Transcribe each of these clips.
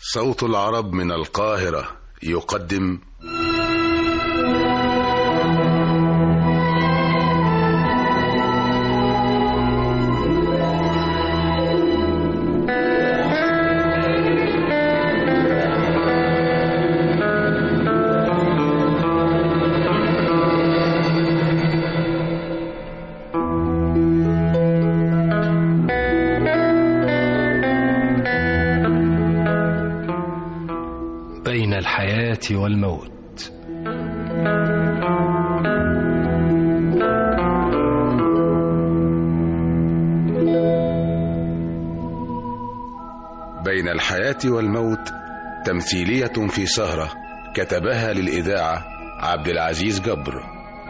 صوت العرب من القاهرة يقدم بين الحياة والموت بين الحياة والموت تمثيلية في سهرة كتبها للإذاعة عبد العزيز جبر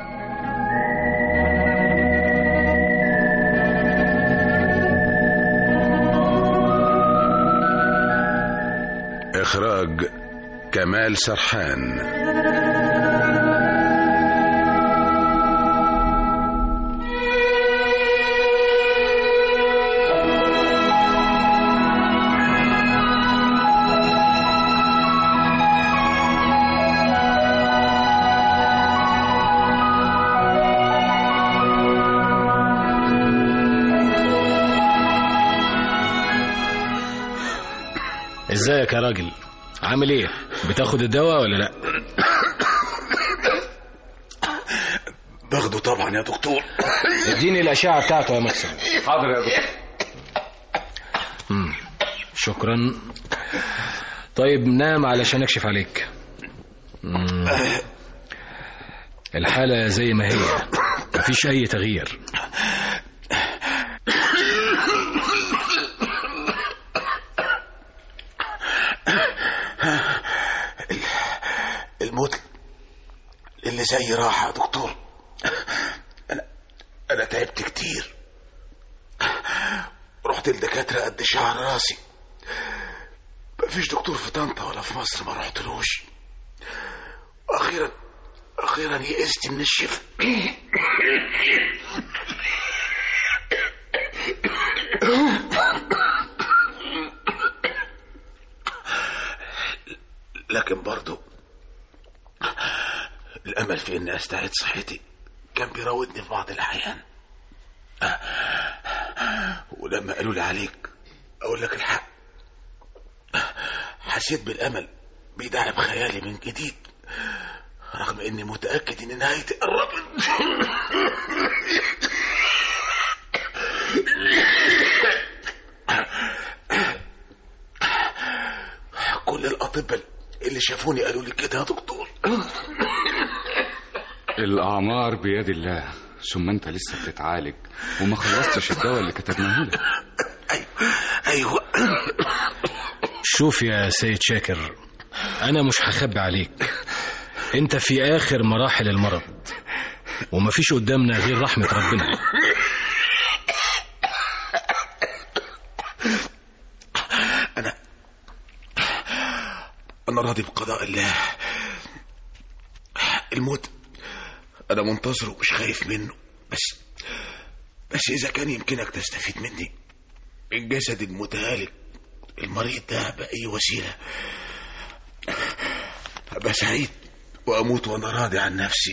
إخراج كمال سرحان ازيك يا راجل عامل ايه بتاخد الدواء ولا لا باخده طبعا يا دكتور اديني الاشعه بتاعته يا مكسب حاضر يا دكتور شكرا طيب نام علشان اكشف عليك مم. الحالة زي ما هي مفيش أي تغيير الموت اللي زي راحة يا دكتور أنا أنا تعبت كتير رحت لدكاترة قد شعر راسي مفيش دكتور في طنطا ولا في مصر ما رحتلوش وأخيرا أخيرا يئست من الشفاء لكن برضو الأمل في إني أستعيد صحتي كان بيراودني في بعض الأحيان ولما قالوا لي عليك أقول لك الحق حسيت بالأمل بيدعم خيالي من جديد رغم إني متأكد إن نهايتي قربت كل الأطباء اللي شافوني قالوا لي كده يا دكتور الأعمار بيد الله ثم أنت لسه بتتعالج وما خلصتش الدواء اللي كتبناه لك أيوه شوف يا سيد شاكر أنا مش هخبي عليك أنت في آخر مراحل المرض ومفيش قدامنا غير رحمة ربنا أنا راضي بقضاء الله الموت أنا منتظره ومش خايف منه بس بس إذا كان يمكنك تستفيد مني من جسدي المتهالك المريض ده بأي وسيلة أبقى سعيد وأموت وأنا راضي عن نفسي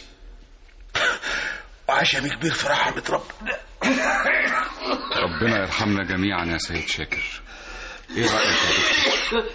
وعشمي كبير في رحمة ربنا ربنا يرحمنا جميعا يا سيد شاكر ايه رأيك يا دكتور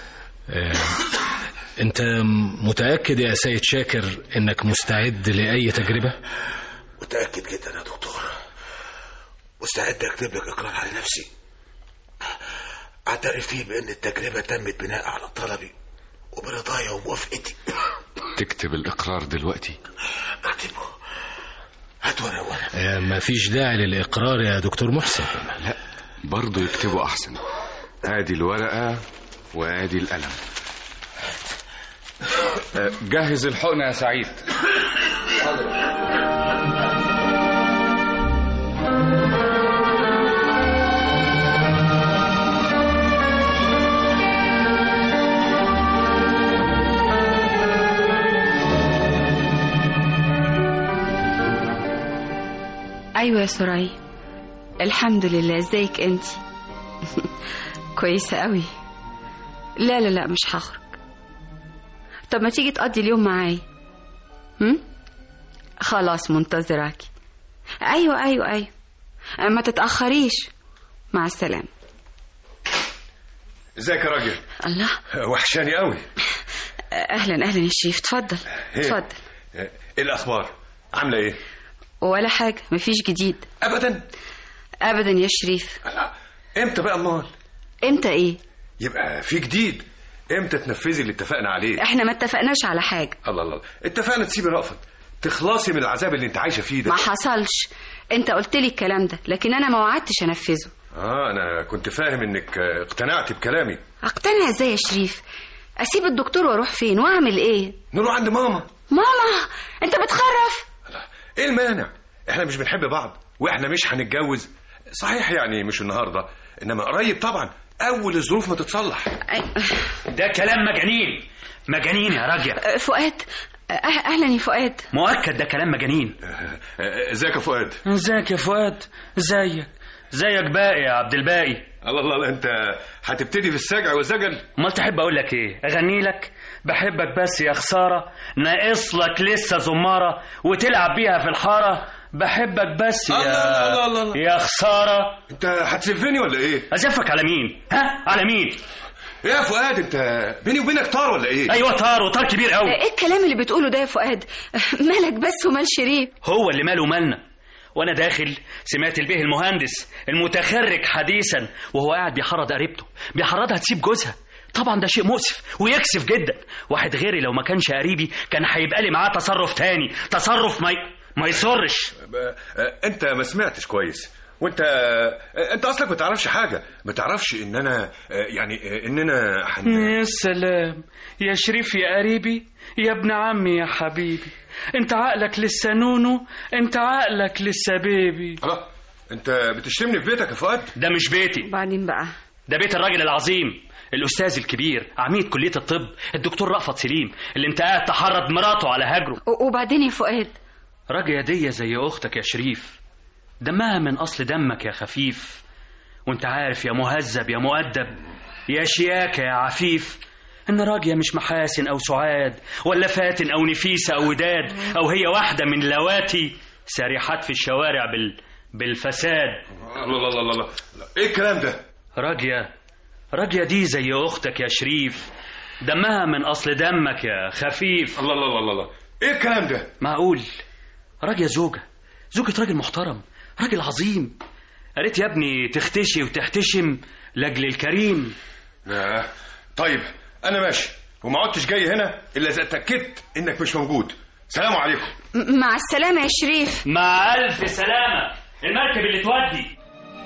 أنت متأكد يا سيد شاكر إنك مستعد لأي تجربة؟ متأكد جدا يا دكتور مستعد أكتب لك إقرار على نفسي أعترف فيه بأن التجربة تمت بناء على طلبي وبرضايا وموافقتي تكتب الإقرار دلوقتي أكتبه هات ورقة ورقة آه، مفيش داعي للإقرار يا دكتور محسن لا برضه يكتبوا أحسن ادي الورقة وادي القلم آه، جهز الحقنة يا سعيد ايوه يا سراي الحمد لله ازيك انت كويسه قوي لا لا لا مش هخرج طب ما تيجي تقضي اليوم معايا هم؟ خلاص منتظراكي ايوه ايوه ايوه ما تتاخريش مع السلامه ازيك يا راجل الله وحشاني قوي اهلا اهلا يا شريف اتفضل اتفضل ايه الاخبار عامله ايه ولا حاجه مفيش جديد ابدا ابدا يا شريف لا. امتى بقى امال امتى ايه يبقى في جديد امتى تنفذي اللي اتفقنا عليه احنا ما اتفقناش على حاجه الله الله اتفقنا تسيبي رأفت تخلصي من العذاب اللي انت عايشه فيه ده ما حصلش انت قلت لي الكلام ده لكن انا ما وعدتش انفذه اه انا كنت فاهم انك آه، اقتنعت بكلامي اقتنع ازاي يا شريف اسيب الدكتور واروح فين واعمل ايه نروح عند ماما ماما انت بتخرف ايه المانع احنا مش بنحب بعض واحنا مش هنتجوز صحيح يعني مش النهارده انما قريب طبعا اول الظروف ما تتصلح ده كلام مجانين مجانين يا راجل أه، فؤاد أه، اهلا يا فؤاد مؤكد ده كلام مجانين آه، ازيك يا فؤاد ازيك يا فؤاد ازيك زيك باقي يا عبد الباقي الله الله الله انت هتبتدي في السجع والزجل امال تحب اقول لك ايه اغني لك بحبك بس يا خساره ناقص لك لسه زماره وتلعب بيها في الحاره بحبك بس يا الله الله الله الله. يا خساره انت هتسفني ولا ايه ازفك على مين ها على مين ايه يا فؤاد انت بيني وبينك طار ولا ايه ايوه طار وطار كبير قوي ايه الكلام اللي بتقوله ده يا فؤاد مالك بس ومال شريف هو اللي ماله مالنا وانا داخل سمعت البيه المهندس المتخرج حديثا وهو قاعد بيحرض قريبته بيحرضها تسيب جوزها طبعا ده شيء مؤسف ويكسف جدا واحد غيري لو ما كانش قريبي كان هيبقى لي معاه تصرف تاني تصرف ما ي... ما يسرش آه، انت ما سمعتش كويس وانت آه، انت اصلك ما تعرفش حاجه ما تعرفش ان انا آه، يعني آه، اننا حن... يا سلام يا شريف يا قريبي يا ابن عمي يا حبيبي انت عقلك لسه نونو انت عقلك لسه بيبي الله انت بتشتمني في بيتك يا فؤاد ده مش بيتي وبعدين بقى ده بيت الراجل العظيم الأستاذ الكبير عميد كلية الطب الدكتور رأفت سليم اللي انت قاعد تحرض مراته على هجره و- وبعدين يا فؤاد راجية دي زي أختك يا شريف دمها من أصل دمك يا خفيف وانت عارف يا مهذب يا مؤدب يا شياكة يا عفيف إن راجية مش محاسن أو سعاد ولا فاتن أو نفيسة أو وداد أو هي واحدة من لواتي سارحات في الشوارع بال... بالفساد الله الله الله الله ايه الكلام ده راجية راجية دي زي أختك يا شريف دمها من أصل دمك يا خفيف الله الله الله الله ايه الكلام ده معقول راجية زوجة زوجة راجل محترم راجل عظيم قالت يا ابني تختشي وتحتشم لاجل الكريم لا طيب انا ماشي وما عدتش جاي هنا الا اذا اتاكدت انك مش موجود سلام عليكم م- مع السلامه يا شريف مع ألف سلامة المركب اللي تودي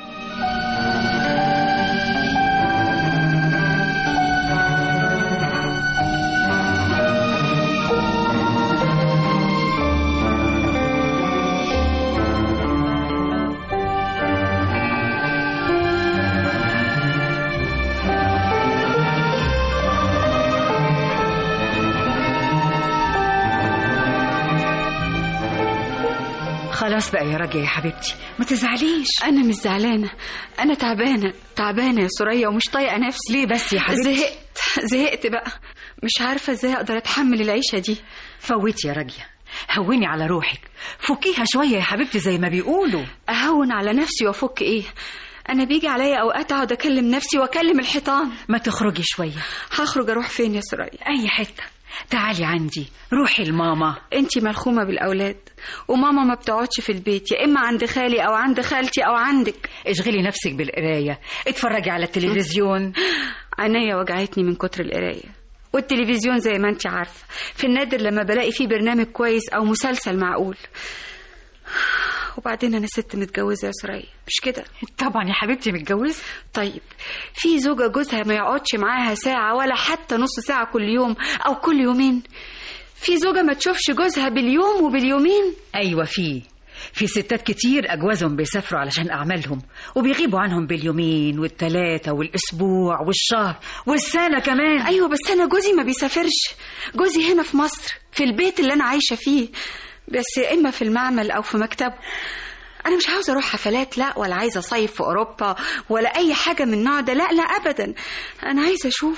خلاص بقى يا راجية يا حبيبتي ما تزعليش انا مش زعلانه انا تعبانه تعبانه يا سوريا ومش طايقه نفسي ليه بس يا حبيبتي زهقت زهقت بقى مش عارفه ازاي اقدر اتحمل العيشه دي فوتي يا راجية هوني على روحك فكيها شوية يا حبيبتي زي ما بيقولوا اهون على نفسي وافك ايه انا بيجي عليا اوقات اقعد اكلم نفسي واكلم الحيطان ما تخرجي شوية هخرج اروح فين يا سوريا أي حتة تعالي عندي روحي لماما انتي ملخومه بالاولاد وماما ما بتقعدش في البيت يا اما عند خالي او عند خالتي او عندك اشغلي نفسك بالقراية اتفرجي على التلفزيون عينيا وجعتني من كتر القرايه والتلفزيون زي ما انت عارفه في النادر لما بلاقي فيه برنامج كويس او مسلسل معقول وبعدين انا ست متجوزه يا سوريا مش كده طبعا يا حبيبتي متجوزة طيب في زوجة جوزها ما يقعدش معاها ساعة ولا حتى نص ساعة كل يوم أو كل يومين في زوجة ما تشوفش جوزها باليوم وباليومين أيوة في في ستات كتير أجوازهم بيسافروا علشان أعمالهم وبيغيبوا عنهم باليومين والتلاتة والأسبوع والشهر والسنة كمان أيوة بس أنا جوزي ما بيسافرش جوزي هنا في مصر في البيت اللي أنا عايشة فيه بس يا إما في المعمل أو في مكتبه أنا مش عاوزة أروح حفلات لا ولا عايزة أصيف في أوروبا ولا أي حاجة من النوع ده لا لا أبدا أنا عايزة أشوفه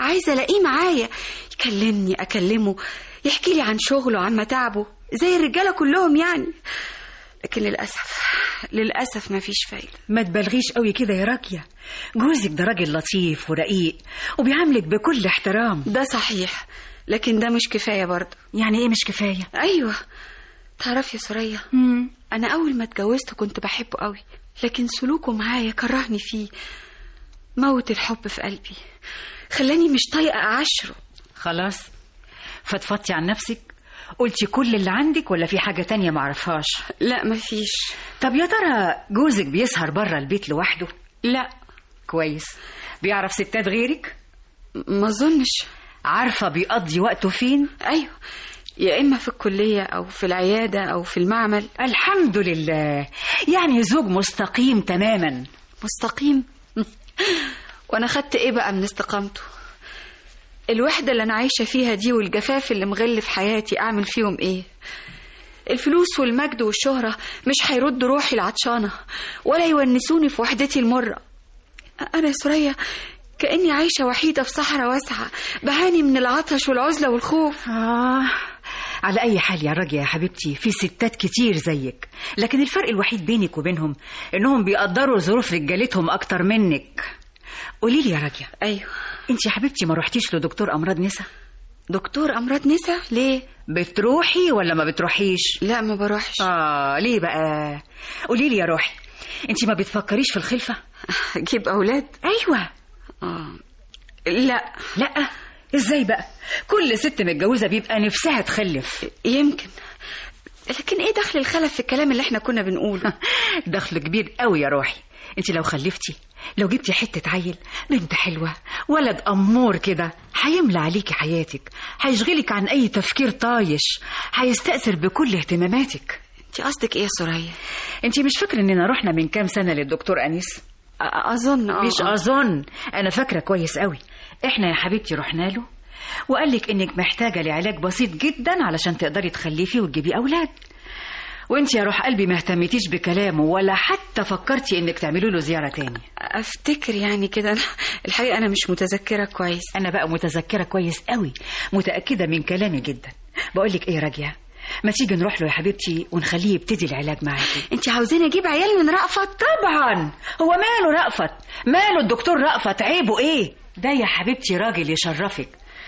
عايزة ألاقيه معايا يكلمني أكلمه يحكي لي عن شغله عن متاعبه زي الرجالة كلهم يعني لكن للأسف للأسف مفيش فايدة ما تبالغيش قوي كده يا راكية جوزك ده راجل لطيف ورقيق وبيعاملك بكل احترام ده صحيح لكن ده مش كفاية برضه يعني ايه مش كفاية أيوة تعرف يا سوريا أنا أول ما اتجوزت كنت بحبه قوي لكن سلوكه معايا كرهني فيه موت الحب في قلبي خلاني مش طايقة أعشره خلاص فضفضتي عن نفسك قلتي كل اللي عندك ولا في حاجة تانية معرفهاش لا مفيش طب يا ترى جوزك بيسهر بره البيت لوحده لا كويس بيعرف ستات غيرك ما أظنش عارفة بيقضي وقته فين أيوة يا إما في الكلية أو في العيادة أو في المعمل الحمد لله يعني زوج مستقيم تماما مستقيم وأنا خدت إيه بقى من استقامته الوحدة اللي أنا عايشة فيها دي والجفاف اللي مغل في حياتي أعمل فيهم إيه الفلوس والمجد والشهرة مش هيردوا روحي العطشانة ولا يونسوني في وحدتي المرة أنا يا سوريا كأني عايشة وحيدة في صحراء واسعة بعاني من العطش والعزلة والخوف آه على أي حال يا راجية يا حبيبتي في ستات كتير زيك لكن الفرق الوحيد بينك وبينهم إنهم بيقدروا ظروف رجالتهم أكتر منك قولي لي يا راجية أيوة أنت يا حبيبتي ما روحتيش لدكتور أمراض نسا دكتور أمراض نسا ليه؟ بتروحي ولا ما بتروحيش لا ما بروحش آه ليه بقى قولي لي يا روحي أنت ما بتفكريش في الخلفة أجيب أولاد أيوة آه. لا لا ازاي بقى كل ست متجوزه بيبقى نفسها تخلف يمكن لكن ايه دخل الخلف في الكلام اللي احنا كنا بنقوله دخل كبير قوي يا روحي انت لو خلفتي لو جبتي حته عيل بنت حلوه ولد امور كده هيملى عليكي حياتك هيشغلك عن اي تفكير طايش هيستأثر بكل اهتماماتك انت قصدك ايه يا سوريا انت مش فاكره اننا رحنا من كام سنه للدكتور انيس أ- اظن اه مش آه. اظن انا فاكره كويس قوي احنا يا حبيبتي رحنا له وقال لك انك محتاجه لعلاج بسيط جدا علشان تقدري تخلفي وتجيبي اولاد وانت يا روح قلبي ما اهتميتيش بكلامه ولا حتى فكرتي انك تعملي له زياره تاني افتكر يعني كده أنا- الحقيقه انا مش متذكره كويس انا بقى متذكره كويس قوي متاكده من كلامي جدا بقول لك ايه راجيه ما تيجي نروح له يا حبيبتي ونخليه يبتدي العلاج معاكي انت عاوزاني اجيب عيال من رأفت طبعا هو ماله رأفت ماله الدكتور رأفت عيبه ايه ده يا حبيبتي راجل يشرفك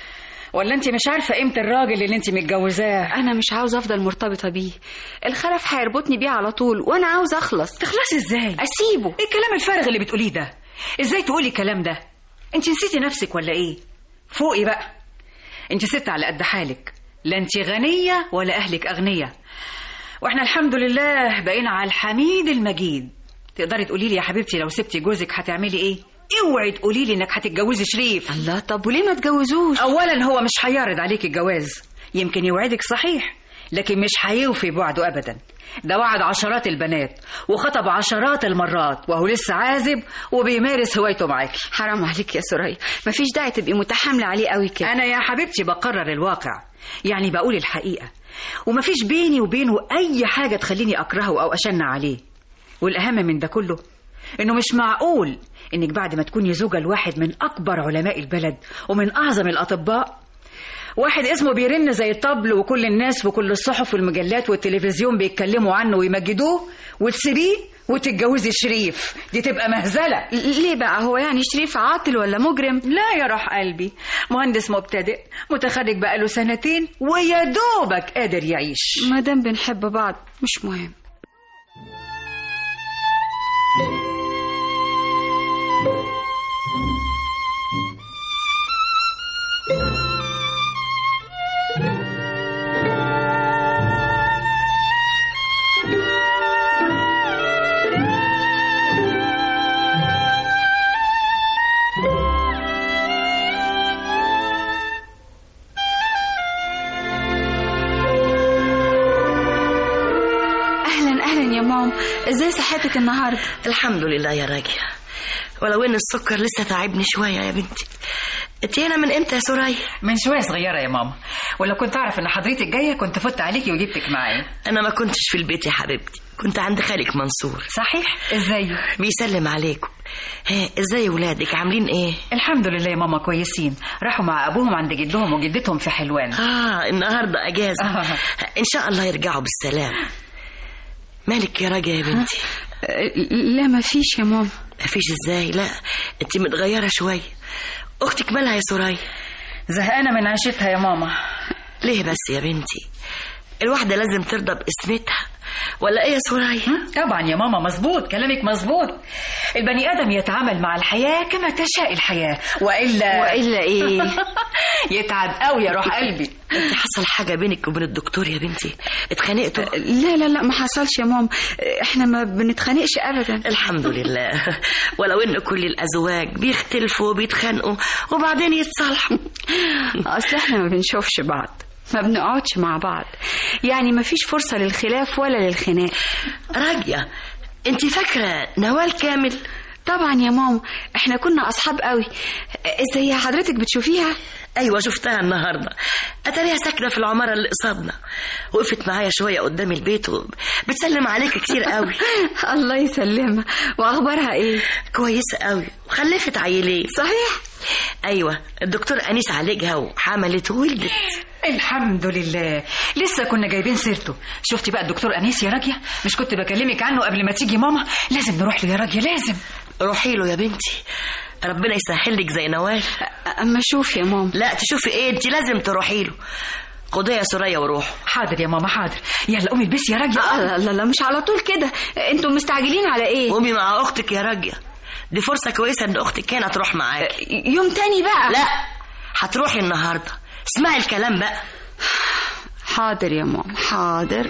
ولا انت مش عارفه قيمه الراجل اللي انت متجوزاه انا مش عاوزه افضل مرتبطه بيه الخلف هيربطني بيه على طول وانا عاوزه اخلص تخلصي ازاي اسيبه ايه الكلام الفارغ اللي بتقوليه ده ازاي تقولي الكلام ده انت نسيتي نفسك ولا ايه فوقي بقى انت ست على قد حالك لا انت غنيه ولا اهلك اغنياء واحنا الحمد لله بقينا على الحميد المجيد تقدري تقولي لي يا حبيبتي لو سبتي جوزك هتعملي ايه اوعي تقولي لي انك هتتجوزي شريف الله طب وليه ما تجوزوش اولا هو مش هيعرض عليك الجواز يمكن يوعدك صحيح لكن مش هيوفي بوعده ابدا ده وعد عشرات البنات وخطب عشرات المرات وهو لسه عازب وبيمارس هوايته معاكي حرام عليك يا سوريا مفيش داعي تبقي متحامله عليه قوي كده انا يا حبيبتي بقرر الواقع يعني بقول الحقيقه ومفيش بيني وبينه اي حاجه تخليني اكرهه او اشنع عليه والاهم من ده كله انه مش معقول انك بعد ما تكوني زوجة لواحد من اكبر علماء البلد ومن اعظم الاطباء واحد اسمه بيرن زي الطبل وكل الناس وكل الصحف والمجلات والتلفزيون بيتكلموا عنه ويمجدوه وتسيبيه وتتجوزي شريف دي تبقى مهزله ليه بقى هو يعني شريف عاطل ولا مجرم لا يا روح قلبي مهندس مبتدئ متخرج بقاله سنتين ويا دوبك قادر يعيش ما دام بنحب بعض مش مهم اهلا اهلا يا مام ازاي صحتك النهارده الحمد لله يا راجية ولو ان السكر لسه تعبني شوية يا بنتي انت هنا من امتى يا سوريا من شويه صغيره يا ماما ولو كنت اعرف ان حضرتك جايه كنت فت عليكي وجبتك معايا انا ما كنتش في البيت يا حبيبتي كنت عند خالك منصور صحيح ازاي بيسلم عليكم ها ازاي ولادك عاملين ايه الحمد لله يا ماما كويسين راحوا مع ابوهم عند جدهم وجدتهم في حلوان اه النهارده اجازه آه. ان شاء الله يرجعوا بالسلام مالك يا راجع يا بنتي لا ما فيش يا ماما مفيش ازاي لا انت متغيره شويه اختك مالها يا سوريا زهقانه من عيشتها يا ماما ليه بس يا بنتي الواحده لازم ترضى باسمتها ولا ايه يا سوريا طبعا يا ماما مظبوط كلامك مظبوط البني ادم يتعامل مع الحياه كما تشاء الحياه والا والا ايه يتعب قوي يا روح قلبي انت حصل حاجه بينك وبين الدكتور يا بنتي اتخانقتوا لا لا لا ما حصلش يا ماما احنا ما بنتخانقش ابدا الحمد لله ولو ان كل الازواج بيختلفوا وبيتخانقوا وبعدين يتصالحوا اصل احنا ما بنشوفش بعض ما بنقعدش مع بعض يعني ما فيش فرصة للخلاف ولا للخناق راجية انت فاكرة نوال كامل طبعا يا ماما احنا كنا اصحاب قوي ازاي حضرتك بتشوفيها ايوه شفتها النهارده اتاريها ساكنه في العماره اللي قصادنا وقفت معايا شويه قدام البيت وبتسلم عليك كتير قوي الله يسلمها واخبارها ايه كويسه قوي وخلفت عيلين صحيح ايوه الدكتور انيس عالجها وحملت وولدت الحمد لله لسه كنا جايبين سيرته شفتي بقى الدكتور انيس يا راجيه مش كنت بكلمك عنه قبل ما تيجي ماما لازم نروح له يا راجيه لازم روحي له يا بنتي ربنا يسهل لك زي نوال اما شوف يا ماما لا تشوفي ايه انت لازم تروحي له خديها يا سوريا وروحوا حاضر يا ماما حاضر يلا قومي البسي يا راجيه لا لا لا مش على طول كده انتوا مستعجلين على ايه قومي مع اختك يا راجيه دي فرصه كويسه ان اختك هنا تروح معاكي يوم تاني بقى لا هتروحي النهارده اسمعي الكلام بقى حاضر يا ماما حاضر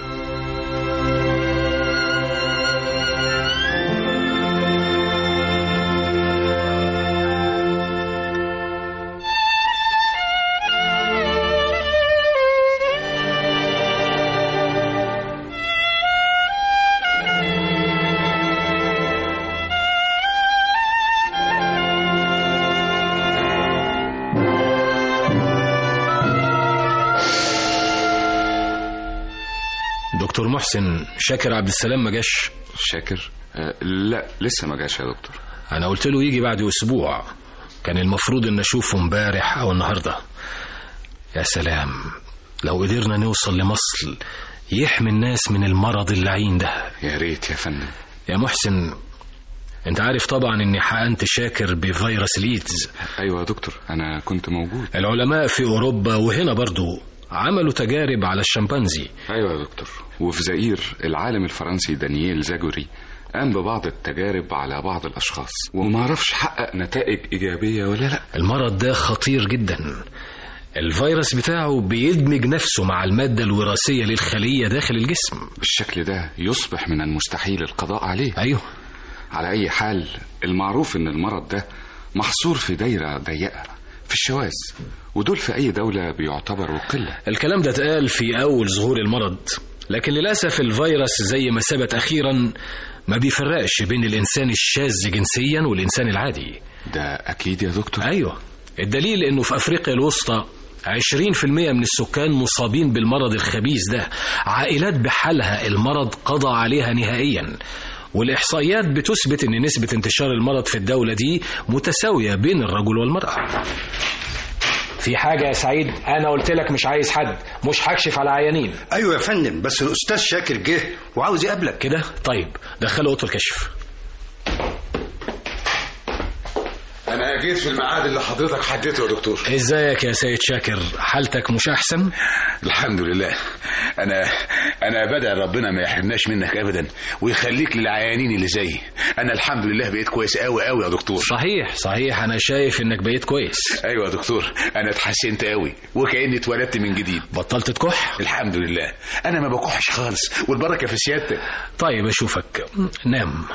دكتور محسن شاكر عبد السلام ما جاش شاكر آه لا لسه ما جاش يا دكتور انا قلت له يجي بعد اسبوع كان المفروض ان اشوفه امبارح او النهارده يا سلام لو قدرنا نوصل لمصل يحمي الناس من المرض اللعين ده يا ريت يا فندم يا محسن انت عارف طبعا اني حقنت شاكر بفيروس الايدز ايوه يا دكتور انا كنت موجود العلماء في اوروبا وهنا برضو عملوا تجارب على الشمبانزي ايوه يا دكتور وفي زئير العالم الفرنسي دانييل زاجوري قام ببعض التجارب على بعض الاشخاص وما عرفش حقق نتائج ايجابيه ولا لا المرض ده خطير جدا الفيروس بتاعه بيدمج نفسه مع المادة الوراثية للخلية داخل الجسم بالشكل ده يصبح من المستحيل القضاء عليه أيوه على أي حال المعروف إن المرض ده محصور في دايرة ضيقة في الشواذ ودول في أي دولة بيعتبروا قلة الكلام ده اتقال في أول ظهور المرض لكن للأسف الفيروس زي ما ثبت أخيرا ما بيفرقش بين الإنسان الشاذ جنسيا والإنسان العادي ده أكيد يا دكتور أيوه الدليل إنه في أفريقيا الوسطى 20% من السكان مصابين بالمرض الخبيث ده عائلات بحالها المرض قضى عليها نهائيا والإحصائيات بتثبت أن نسبة انتشار المرض في الدولة دي متساوية بين الرجل والمرأة في حاجة يا سعيد أنا قلت لك مش عايز حد مش هكشف على عيانين أيوة يا فندم بس الأستاذ شاكر جه وعاوز يقابلك كده طيب دخله أوضة الكشف انا جيت في الميعاد اللي حضرتك حددته يا دكتور ازيك يا سيد شاكر حالتك مش احسن الحمد لله انا انا بدأ ربنا ما يحرمناش منك ابدا ويخليك للعيانين اللي زيي انا الحمد لله بقيت كويس قوي قوي يا دكتور صحيح صحيح انا شايف انك بقيت كويس ايوه يا دكتور انا اتحسنت قوي وكاني اتولدت من جديد بطلت تكح الحمد لله انا ما بكحش خالص والبركه في سيادتك طيب اشوفك نام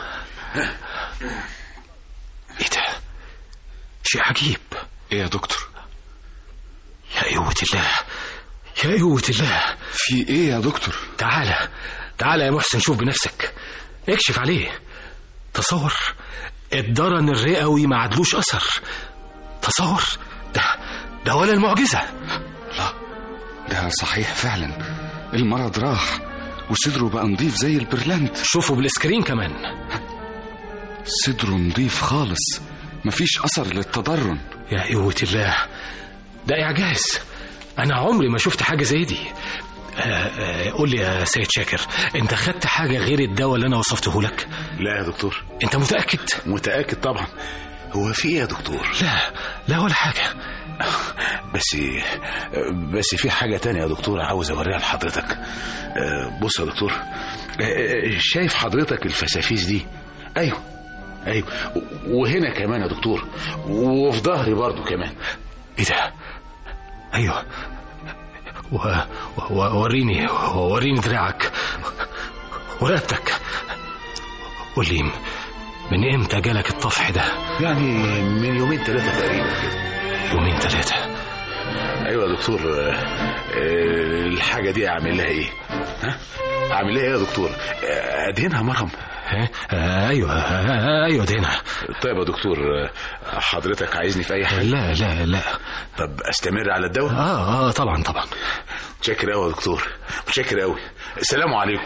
ايه ده شيء عجيب ايه يا دكتور يا قوة الله يا قوة الله في ايه يا دكتور تعالى تعالى يا محسن شوف بنفسك اكشف عليه تصور الضرن الرئوي ما عدلوش اثر تصور ده ده ولا المعجزة ده صحيح فعلا المرض راح وصدره بقى نضيف زي البرلنت شوفوا بالسكرين كمان صدره نضيف خالص مفيش أثر للتضرن يا قوة الله ده إعجاز أنا عمري ما شفت حاجة زي دي آه، آه، قول لي يا سيد شاكر أنت خدت حاجة غير الدواء اللي أنا وصفته لك لا يا دكتور أنت متأكد متأكد طبعا هو في ايه يا دكتور لا لا ولا حاجة بس بس في حاجة تانية يا دكتور عاوز اوريها لحضرتك آه، بص يا دكتور آه، آه، شايف حضرتك الفسافيس دي ايوه ايوه وهنا كمان يا دكتور وفي ظهري برضو كمان إيه ده أيوه و... و... وريني وريني دراعك ورقبتك قول لي من امتى جالك الطفح ده يعني من يومين ثلاثة تقريبا كده يومين ثلاثة ايوه يا دكتور آه، آه، الحاجة دي اعمل لها ايه ها اعمل لها ايه يا دكتور آه، ادهنها مرهم ها؟ آه، ايوه آه، ايوه ده هنا طيب يا دكتور آه، حضرتك عايزني في اي حاجة لا لا لا طب استمر على الدواء اه اه طبعا طبعا متشكر قوي يا دكتور متشكر قوي السلام عليكم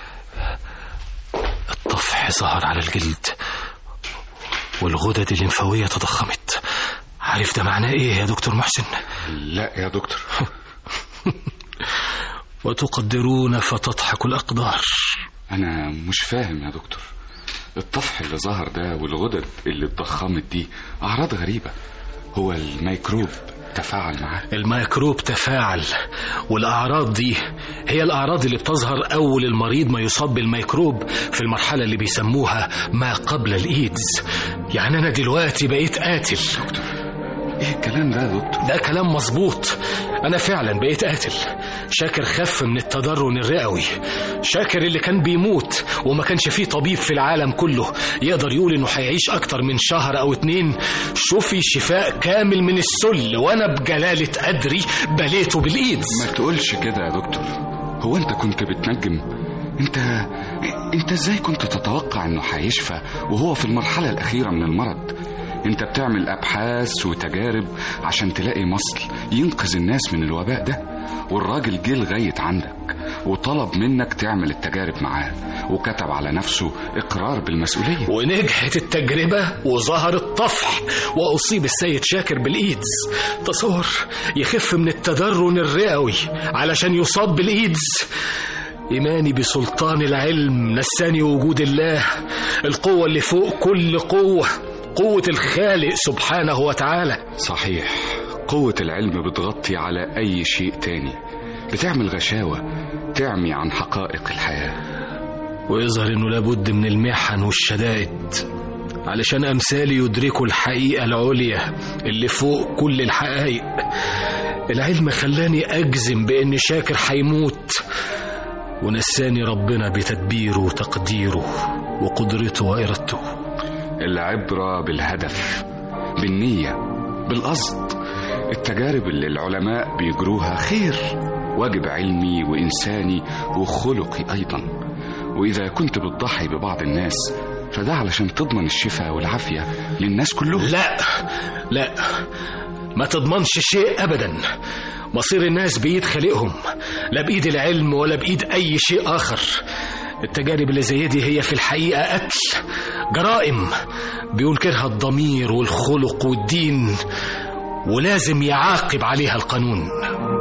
الطفح ظهر على الجلد والغدد الليمفاوية تضخمت عارف ده معناه ايه يا دكتور محسن لا يا دكتور وتقدرون فتضحك الأقدار أنا مش فاهم يا دكتور الطفح اللي ظهر ده والغدد اللي اتضخمت دي أعراض غريبة هو الميكروب تفاعل معاه الميكروب تفاعل والأعراض دي هي الأعراض اللي بتظهر أول المريض ما يصاب بالميكروب في المرحلة اللي بيسموها ما قبل الإيدز يعني أنا دلوقتي بقيت قاتل ايه الكلام ده يا دكتور ده كلام مظبوط أنا فعلا بقيت قاتل شاكر خف من التضرن الرئوي شاكر اللي كان بيموت وما كانش فيه طبيب في العالم كله يقدر يقول إنه هيعيش أكتر من شهر أو اتنين شوفي شفاء كامل من السل وأنا بجلالة قدري بليته بالإيدز ما تقولش كده يا دكتور هو انت كنت بتنجم انت انت ازاي كنت تتوقع انه هيشفى وهو في المرحلة الأخيرة من المرض انت بتعمل أبحاث وتجارب عشان تلاقي مصل ينقذ الناس من الوباء ده والراجل جه لغاية عندك وطلب منك تعمل التجارب معاه وكتب على نفسه إقرار بالمسؤولية ونجحت التجربة وظهر الطفح وأصيب السيد شاكر بالإيدز تصور يخف من التدرن الرئوي علشان يصاب بالإيدز إيماني بسلطان العلم نساني وجود الله القوة اللي فوق كل قوة قوة الخالق سبحانه وتعالى صحيح قوة العلم بتغطي على أي شيء تاني بتعمل غشاوة تعمي عن حقائق الحياة ويظهر انه لابد من المحن والشدائد علشان امثالي يدركوا الحقيقه العليا اللي فوق كل الحقائق العلم خلاني اجزم بان شاكر هيموت ونساني ربنا بتدبيره وتقديره وقدرته وارادته العبرة بالهدف بالنية بالقصد التجارب اللي العلماء بيجروها خير واجب علمي وإنساني وخلقي أيضا وإذا كنت بتضحي ببعض الناس فده علشان تضمن الشفاء والعافية للناس كلهم لا لا ما تضمنش شيء ابدا مصير الناس بإيد خالقهم لا بإيد العلم ولا بإيد أي شيء آخر التجارب اللي زي دي هي في الحقيقة قتل جرائم بينكرها الضمير والخلق والدين ولازم يعاقب عليها القانون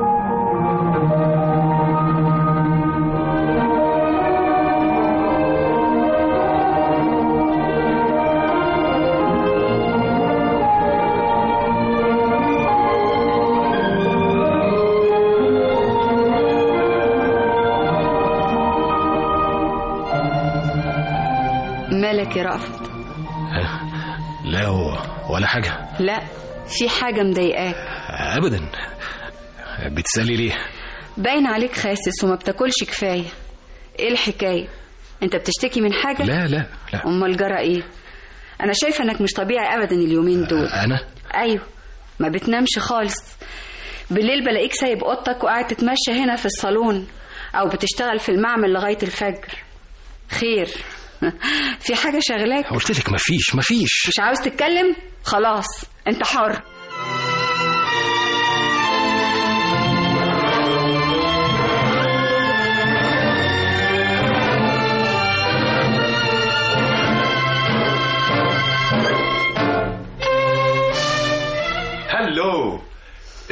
مالك يا رأفت لا هو ولا حاجة لا في حاجة مضايقاك أبدا بتسألي ليه باين عليك خاسس وما بتاكلش كفاية ايه الحكاية انت بتشتكي من حاجة لا لا لا امال جرى ايه انا شايفه انك مش طبيعي ابدا اليومين دول أنا ايوه ما بتنامش خالص بالليل بلاقيك سايب اوضتك وقاعد تتمشى هنا في الصالون او بتشتغل في المعمل لغايه الفجر خير في حاجه شغلاك قلت لك مفيش مفيش مش عاوز تتكلم خلاص انت حر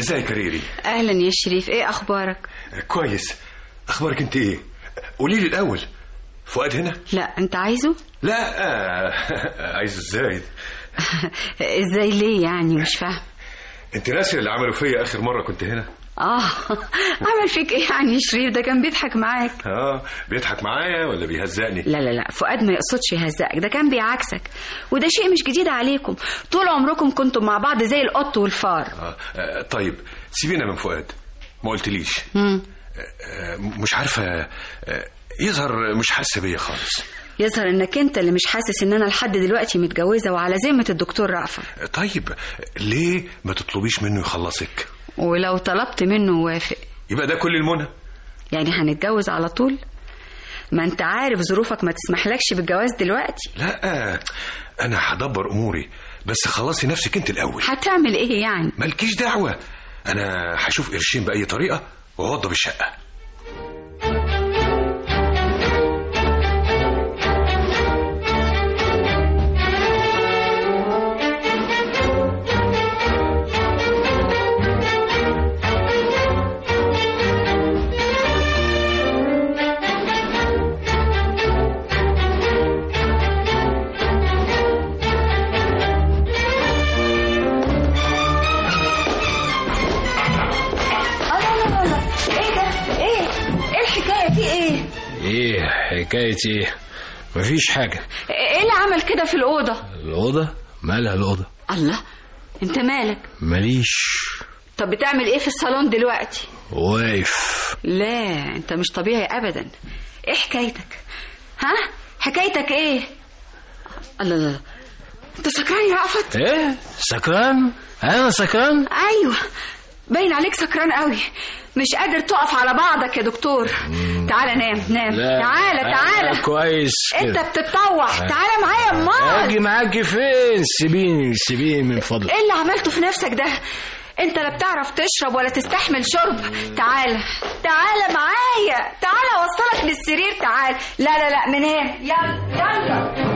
ازيك يا ريري اهلا يا شريف ايه اخبارك كويس اخبارك انت ايه قولي لي الاول فؤاد هنا لا انت عايزه لا آه، عايزه ازاي ازاي ليه يعني مش فاهم انت ناسي اللي عملوا فيا اخر مره كنت هنا اه عمل فيك ايه يعني يا شريف ده كان بيضحك معاك اه بيضحك معايا ولا بيهزقني لا لا لا فؤاد ما يقصدش يهزقك ده كان بيعكسك وده شيء مش جديد عليكم طول عمركم كنتم مع بعض زي القط والفار آه. آه. طيب سيبينا من فؤاد ما قلتليش مم. آه. مش عارفه آه. يظهر مش حاسه بيا خالص يظهر انك انت اللي مش حاسس ان انا لحد دلوقتي متجوزه وعلى ذمه الدكتور رأفت آه، طيب ليه ما تطلبيش منه يخلصك ولو طلبت منه وافق يبقى ده كل المنى يعني هنتجوز على طول ما انت عارف ظروفك ما تسمحلكش بالجواز دلوقتي لا انا هدبر اموري بس خلصي نفسك انت الاول هتعمل ايه يعني مالكيش دعوه انا هشوف قرشين باي طريقه واوضب الشقه الله الله الله ايه ده ايه ايه الحكايه في ايه ايه حكاية ايه مفيش حاجة ايه اللي عمل كده في الاوضه الأوضة مالها الأوضة الله انت مالك ماليش طب بتعمل ايه في الصالون دلوقتي واقف لا انت مش طبيعي ابدا ايه حكايتك ها حكايتك ايه الله الله انت سكران يا رأفت ايه سكران انا سكران ايوه باين عليك سكران قوي مش قادر تقف على بعضك يا دكتور تعالى نام نام لا تعالى أنا تعالى كويس انت كده بتتطوح تعالى معايا امال اجي معاكي فين سيبيني سيبيني من فضلك ايه اللي عملته في نفسك ده انت لا بتعرف تشرب ولا تستحمل شرب تعالى تعالى معايا تعالى اوصلك للسرير تعالى لا لا لا من هنا يلا يلا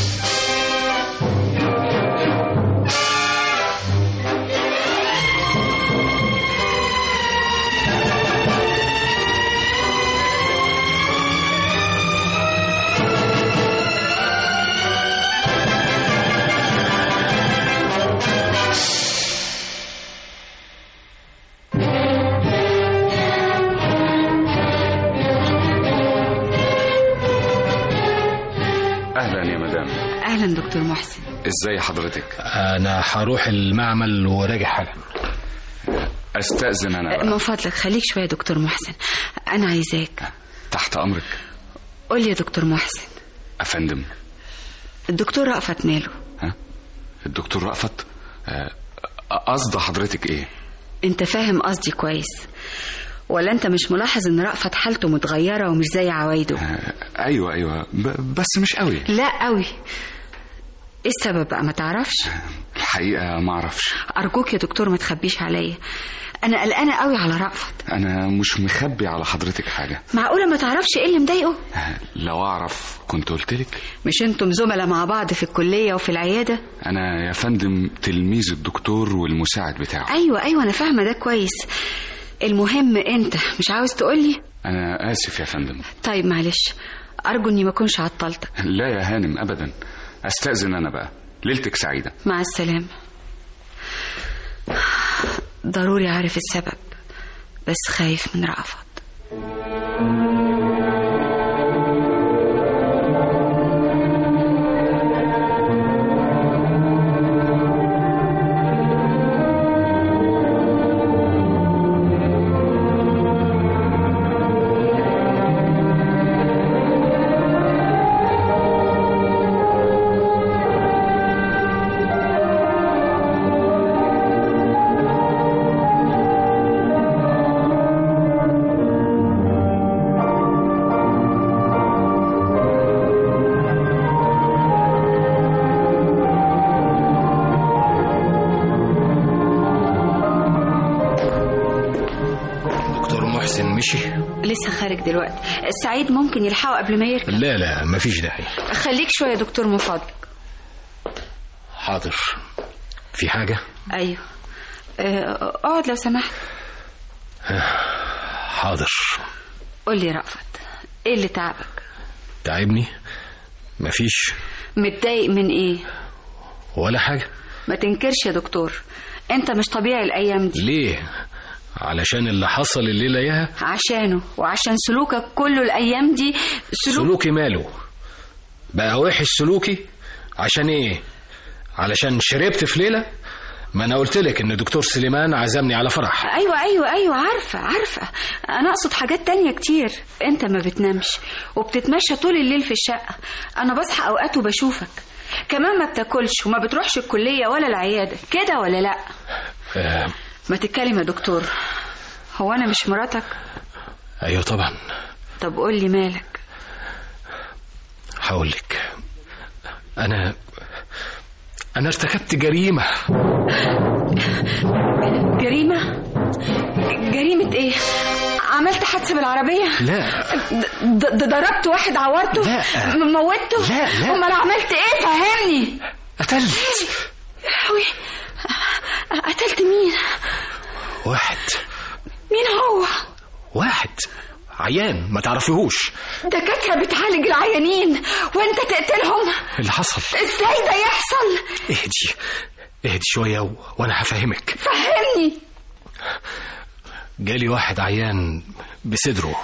اهلا يا مدام اهلا دكتور محسن ازاي حضرتك انا هروح المعمل وراجع حالا استاذن انا من بقى. فضلك خليك شويه يا دكتور محسن انا عايزاك تحت امرك قول لي يا دكتور محسن افندم الدكتور رأفت ماله ها الدكتور رأفت آه، قصد حضرتك ايه انت فاهم قصدي كويس ولا انت مش ملاحظ ان رأفت حالته متغيره ومش زي عوايده ايوه ايوه ب- بس مش قوي لا قوي ايه السبب بقى ما تعرفش الحقيقه ما اعرفش ارجوك يا دكتور ما تخبيش عليا انا قلقانه قوي على رأفت انا مش مخبي على حضرتك حاجه معقوله ما تعرفش ايه اللي مضايقه لو اعرف كنت قلتلك مش انتم زملاء مع بعض في الكليه وفي العياده انا يا فندم تلميذ الدكتور والمساعد بتاعه ايوه ايوه انا فاهمه ده كويس المهم انت مش عاوز تقولي انا اسف يا فندم طيب معلش ارجو اني ما اكونش عطلتك لا يا هانم ابدا استاذن انا بقى ليلتك سعيده مع السلامه ضروري عارف السبب بس خايف من رأفت دكتور محسن مشي لسه خارج دلوقتي السعيد ممكن يلحقه قبل ما يرجع لا لا مفيش داعي خليك شويه يا دكتور من فضلك حاضر في حاجة ايوه آه، اقعد لو سمحت حاضر قول لي رأفت ايه اللي تعبك تعبني مفيش متضايق من ايه ولا حاجة ما تنكرش يا دكتور انت مش طبيعي الايام دي ليه علشان اللي حصل الليلة ياها عشانه وعشان سلوكك كله الايام دي سلوك سلوكي ماله بقى وحش سلوكي عشان ايه علشان شربت في ليلة ما انا قلت لك ان دكتور سليمان عزمني على فرح ايوه ايوه ايوه عارفه عارفه انا اقصد حاجات تانية كتير انت ما بتنامش وبتتمشى طول الليل في الشقه انا بصحى اوقات وبشوفك كمان ما بتاكلش وما بتروحش الكليه ولا العياده كده ولا لا آه ما تتكلم يا دكتور هو انا مش مراتك ايوه طبعا طب قول لي مالك هقول لك انا انا ارتكبت جريمة جريمه جريمه ايه عملت حادثه بالعربيه لا د- د- ضربت واحد عورته لا. م- موتته لا، لا. امال عملت ايه فهمني قتلت يا لهوي قتلت مين واحد مين هو واحد عيان ما تعرفيهوش دكاتره بتعالج العيانين وانت تقتلهم اللي حصل ازاي ده يحصل اهدي اهدي شوية و... وانا هفهمك فهمني جالي واحد عيان بصدره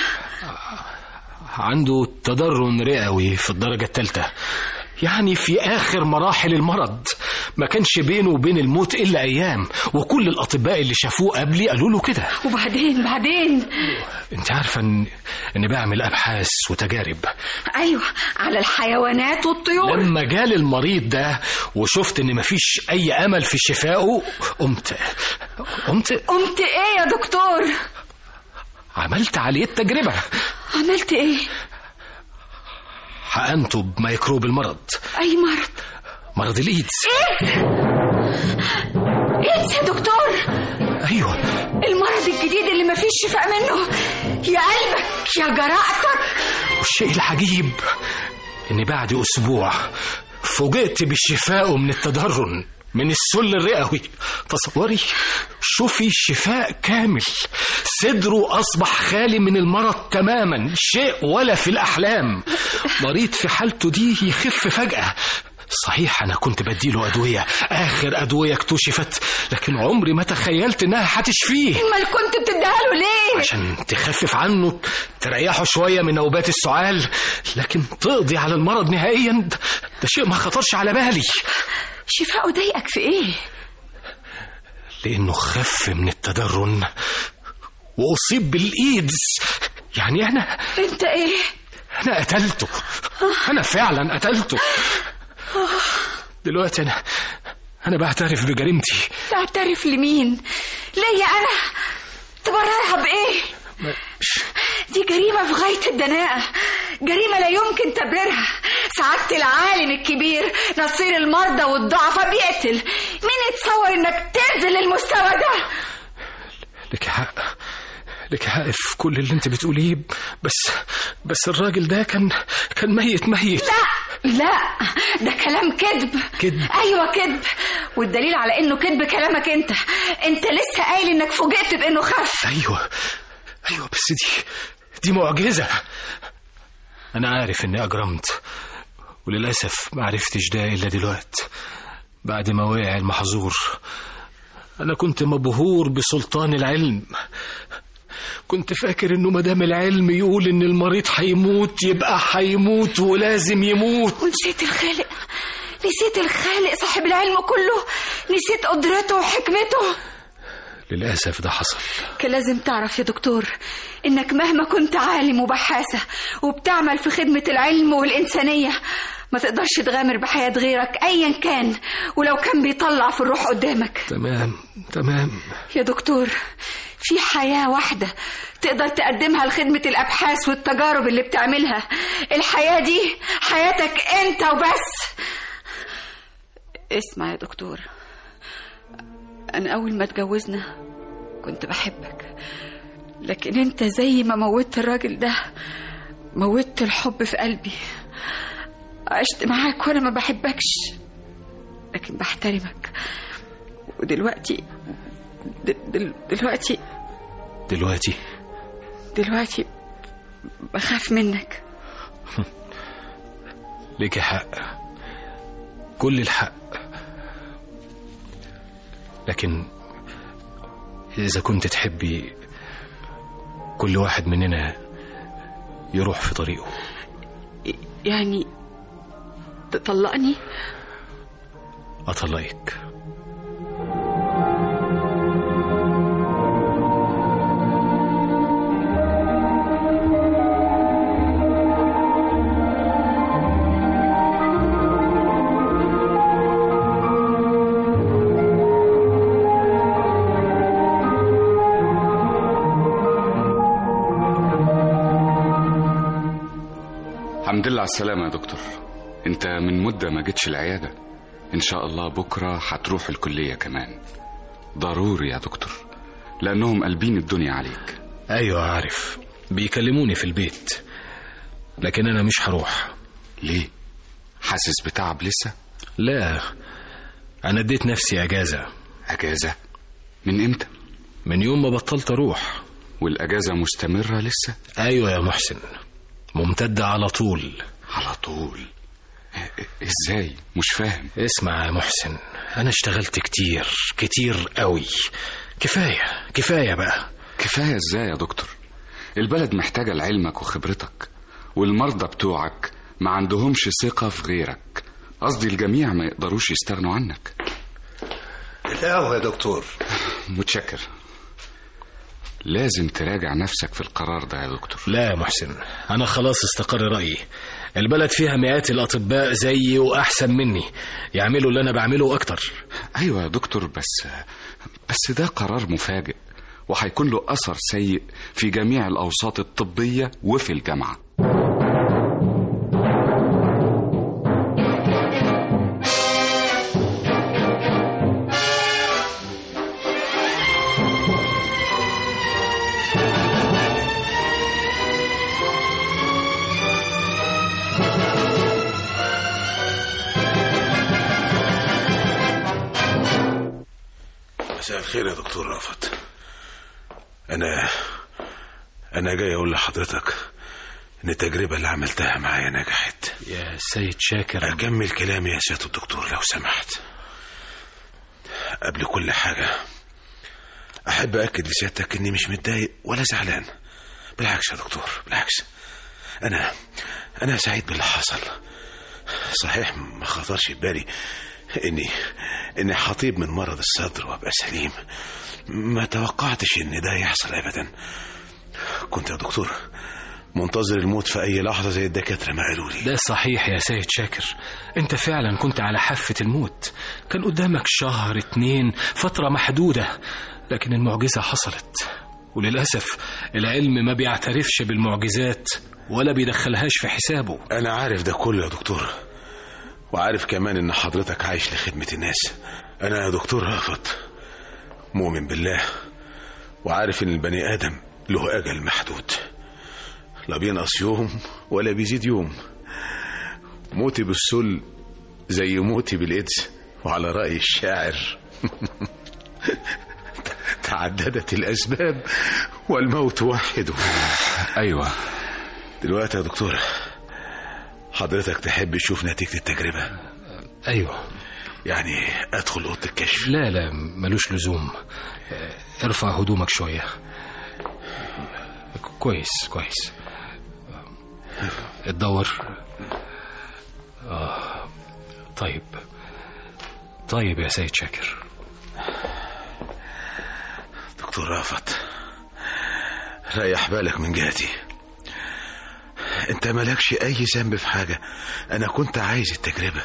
عنده تضرن رئوي في الدرجة الثالثة يعني في آخر مراحل المرض ما كانش بينه وبين الموت إلا أيام وكل الأطباء اللي شافوه قبلي قالوا له كده وبعدين بعدين أنت عارفة إن إني بعمل أبحاث وتجارب ايوه على الحيوانات والطيور لما جالي المريض ده وشفت إن مفيش أي أمل في شفائه قمت قمت قمت ايه يا دكتور عملت عليه التجربة عملت ايه حقنته بميكروب المرض اي مرض مرض الإيدز ايدز يا دكتور أيوه المرض الجديد اللي مفيش شفاء منه يا قلبك يا جرأتك والشيء العجيب إني بعد أسبوع فوجئت بالشفاء من التضرن من السل الرئوي تصوري شوفي شفاء كامل صدره أصبح خالي من المرض تماما شيء ولا في الأحلام مريض في حالته دي يخف فجأة صحيح أنا كنت بديله أدوية آخر أدوية اكتشفت لكن عمري ما تخيلت إنها هتشفيه امال كنت بتديها له ليه عشان تخفف عنه تريحه شوية من نوبات السعال لكن تقضي على المرض نهائيا ده ده شيء ما خطرش على بالي شفاءه ضايقك في ايه لأنه خف من التدرن وأصيب بالإيدز يعني أنا انت ايه أنا قتلته أنا فعلا قتلته دلوقتي أنا أنا بعترف بجريمتي تعترف لمين ليا انا تبررها بايه دي جريمة في غاية الدناءة جريمة لا يمكن تبريرها سعادة العالم الكبير نصير المرضى والضعفاء بيقتل مين يتصور انك تنزل للمستوى ده لك حق لك حق في كل اللي انت بتقوليه بس بس الراجل ده كان كان ميت ميت لا لا ده كلام كذب كذب؟ ايوه كذب والدليل على انه كذب كلامك انت انت لسه قايل انك فوجئت بانه خف ايوه ايوه بس دي دي معجزه انا عارف اني اجرمت وللاسف ما عرفتش ده الا دلوقت بعد ما وقع المحظور انا كنت مبهور بسلطان العلم كنت فاكر انه مدام العلم يقول ان المريض هيموت يبقى هيموت ولازم يموت ونسيت الخالق نسيت الخالق صاحب العلم كله نسيت قدرته وحكمته للاسف ده حصل كان لازم تعرف يا دكتور انك مهما كنت عالم وبحاثة وبتعمل في خدمة العلم والإنسانية ما تقدرش تغامر بحياة غيرك أيا كان ولو كان بيطلع في الروح قدامك تمام تمام يا دكتور في حياة واحدة تقدر تقدمها لخدمة الأبحاث والتجارب اللي بتعملها الحياة دي حياتك أنت وبس اسمع يا دكتور أنا أول ما اتجوزنا كنت بحبك لكن أنت زي ما موتت الراجل ده موتت الحب في قلبي عشت معاك وأنا ما بحبكش لكن بحترمك ودلوقتي د- دل- دلوقتي دلوقتي دلوقتي بخاف منك ليك حق كل الحق لكن إذا كنت تحبي كل واحد مننا يروح في طريقه يعني تطلقني أطلقك الحمد لله على السلامة يا دكتور انت من مدة ما جيتش العيادة ان شاء الله بكرة هتروح الكلية كمان ضروري يا دكتور لانهم قلبين الدنيا عليك أيوة عارف بيكلموني في البيت لكن أنا مش هروح ليه حاسس بتعب لسه لا أنا اديت نفسي أجازة اجازة من امتى من يوم ما بطلت أروح والاجازة مستمرة لسه أيوة يا محسن ممتدة على طول على طول ازاي مش فاهم اسمع يا محسن أنا اشتغلت كتير كتير قوي كفاية كفاية بقى كفاية ازاي يا دكتور البلد محتاجة لعلمك وخبرتك والمرضى بتوعك ما عندهمش ثقة في غيرك قصدي الجميع ما يقدروش يستغنوا عنك القهوة يا دكتور متشكر لازم تراجع نفسك في القرار ده يا دكتور لا يا محسن أنا خلاص استقر رأيي البلد فيها مئات الأطباء زيي وأحسن مني يعملوا اللي أنا بعمله أكتر ايوه يا دكتور بس بس ده قرار مفاجئ وهيكون له اثر سيء في جميع الاوساط الطبيه وفي الجامعه مساء الخير يا دكتور رافت انا انا جاي اقول لحضرتك ان التجربة اللي عملتها معايا نجحت يا سيد شاكر اكمل كلامي يا سيادة الدكتور لو سمحت قبل كل حاجة احب اكد لسيادتك اني مش متضايق ولا زعلان بالعكس يا دكتور بالعكس انا انا سعيد باللي حصل صحيح ما خطرش في بالي اني اني حطيب من مرض الصدر وابقى سليم ما توقعتش ان ده يحصل ابدا كنت يا دكتور منتظر الموت في اي لحظه زي الدكاتره ما قالوا لي ده صحيح يا سيد شاكر انت فعلا كنت على حافة الموت كان قدامك شهر اتنين فترة محدودة لكن المعجزة حصلت وللأسف العلم ما بيعترفش بالمعجزات ولا بيدخلهاش في حسابه انا عارف ده كله يا دكتور وعارف كمان ان حضرتك عايش لخدمه الناس انا يا دكتور رافت مؤمن بالله وعارف ان البني ادم له اجل محدود لا بينقص يوم ولا بيزيد يوم موتي بالسل زي موتي بالايدز وعلى راي الشاعر تعددت الاسباب والموت واحد ايوه دلوقتي يا دكتور حضرتك تحب تشوف نتيجة التجربة أيوة يعني أدخل أوضة الكشف لا لا ملوش لزوم ارفع هدومك شوية كويس كويس اتدور آه. طيب طيب يا سيد شاكر دكتور رافت ريح بالك من جهتي انت مالكش اي ذنب في حاجة انا كنت عايز التجربة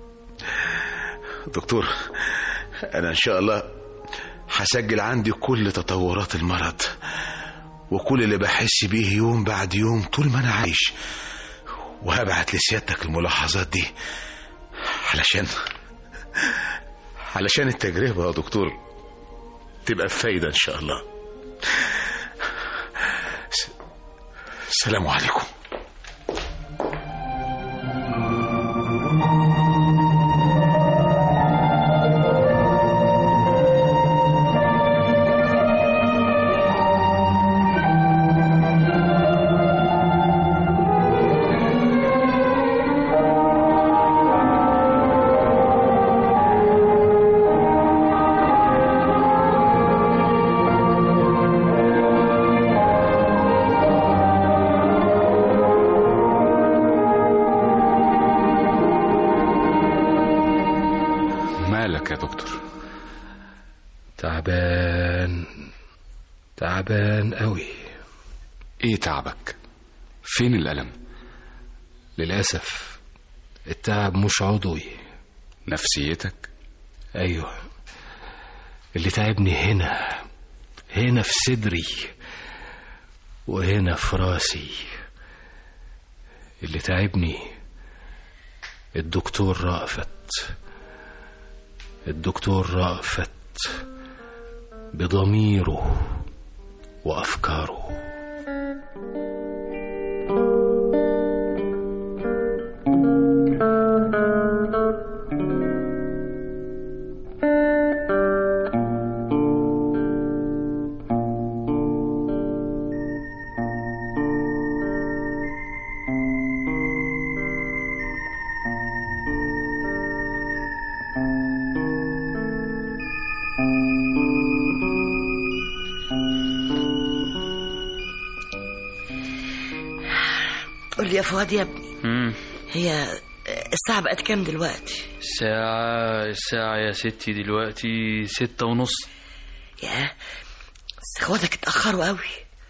دكتور انا ان شاء الله هسجل عندي كل تطورات المرض وكل اللي بحس بيه يوم بعد يوم طول ما انا عايش وهبعت لسيادتك الملاحظات دي علشان علشان التجربة يا دكتور تبقى بفايدة ان شاء الله السلام عليكم مالك يا دكتور تعبان تعبان قوي ايه تعبك فين الألم للأسف التعب مش عضوي نفسيتك أيوه اللي تعبني هنا هنا في صدري وهنا في راسي اللي تعبني الدكتور رأفت الدكتور رأفت بضميره وأفكاره قول لي يا فؤاد يا ابني مم. هي الساعة بقت كام دلوقتي الساعة الساعة يا ستي دلوقتي ستة ونص يا بس اخواتك اتأخروا قوي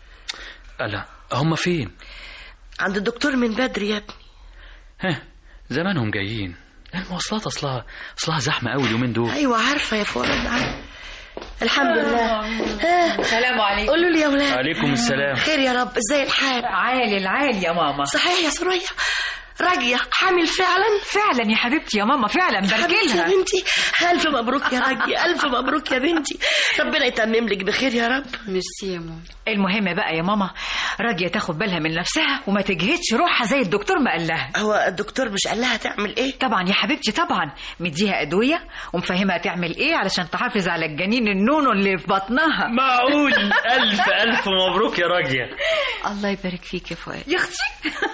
ألا هم فين عند الدكتور من بدري يا ابني ها زمانهم جايين المواصلات أصلها أصلها زحمة قوي اليومين دول ايوه عارفة يا فؤاد عارفة. الحمد لله ها السلام عليكم قولوا لي يا ولاد عليكم السلام خير يا رب ازاي الحال عالي العالي يا ماما صحيح يا سوريا راجية حامل فعلا فعلا يا حبيبتي يا ماما فعلا حبيبتي يا بركلها بنتي ألف مبروك يا راجية ألف مبروك يا بنتي ربنا يتمم لك بخير يا رب ميرسي يا ماما المهم بقى يا ماما راجية تاخد بالها من نفسها وما تجهدش روحها زي الدكتور ما قال لها هو الدكتور مش قال لها تعمل ايه طبعا يا حبيبتي طبعا مديها ادويه ومفهمها تعمل ايه علشان تحافظ على الجنين النونو اللي في بطنها معقول ألف ألف مبروك يا راجية الله يبارك فيك يا فؤاد يا اختي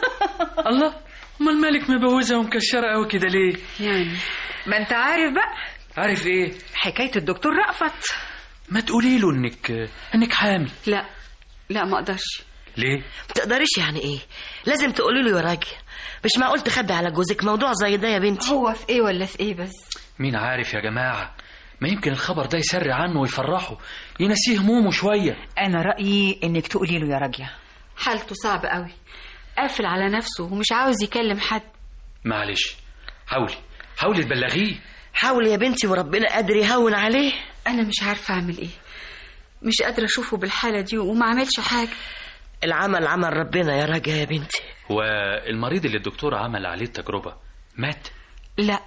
الله أمال مالك مبوزة ومكشرة قوي كده ليه يعني ما انت عارف بقى عارف إيه حكايه الدكتور رأفت ما تقولي له إنك إنك حامل لا لا ما اقدرش ليه ما تقدريش يعني ايه لازم تقولي له يا راجية مش معقول تخبي على جوزك موضوع زي ده يا بنتي هو في ايه ولا في ايه بس مين عارف يا جماعة ما يمكن الخبر ده يسري عنه ويفرحه ينسيه همومه شوية انا رايي انك تقولي له يا راجيه حالته صعبة قوي قافل على نفسه ومش عاوز يكلم حد معلش حاولي حاولي تبلغيه حاولي يا بنتي وربنا قادر يهون عليه انا مش عارفة اعمل ايه مش قادرة اشوفه بالحالة دي وما عملش حاجة العمل عمل ربنا يا راجية يا بنتي والمريض اللي الدكتور عمل عليه التجربة مات لا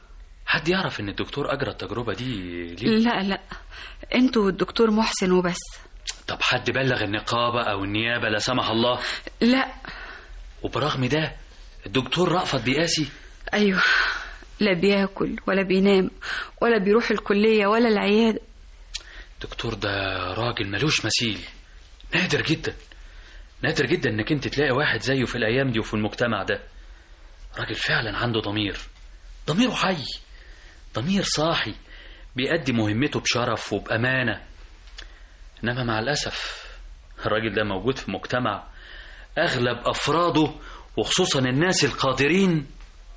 حد يعرف ان الدكتور اجرى التجربة دي ليه لا لا انتوا والدكتور محسن وبس طب حد بلغ النقابة او النيابة لا سمح الله لا وبرغم ده الدكتور رأفت بيقاسي ايوه لا بياكل ولا بينام ولا بيروح الكلية ولا العيادة الدكتور ده راجل ملوش مثيل نادر جدا نادر جدا انك انت تلاقي واحد زيه في الايام دي وفي المجتمع ده راجل فعلا عنده ضمير ضميره حي ضمير صاحي بيأدي مهمته بشرف وبأمانة إنما مع الأسف الراجل ده موجود في مجتمع أغلب أفراده وخصوصا الناس القادرين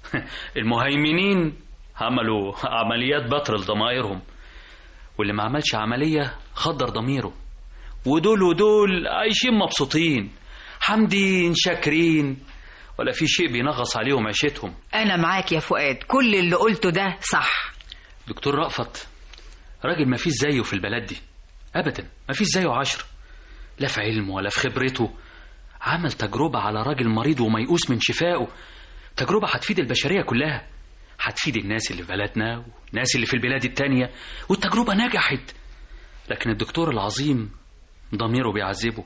المهيمنين عملوا عمليات بتر لضمائرهم واللي ما عملش عملية خدر ضميره ودول ودول عايشين مبسوطين حمدين شاكرين ولا في شيء بينغص عليهم عيشتهم انا معاك يا فؤاد كل اللي قلته ده صح دكتور رأفت راجل ما فيش زيه في البلد دي أبدا ما فيش زيه عشرة لا في علمه ولا في خبرته عمل تجربة على راجل مريض وميؤوس من شفائه تجربة هتفيد البشرية كلها هتفيد الناس اللي في بلدنا والناس اللي في البلاد التانية والتجربة نجحت لكن الدكتور العظيم ضميره بيعذبه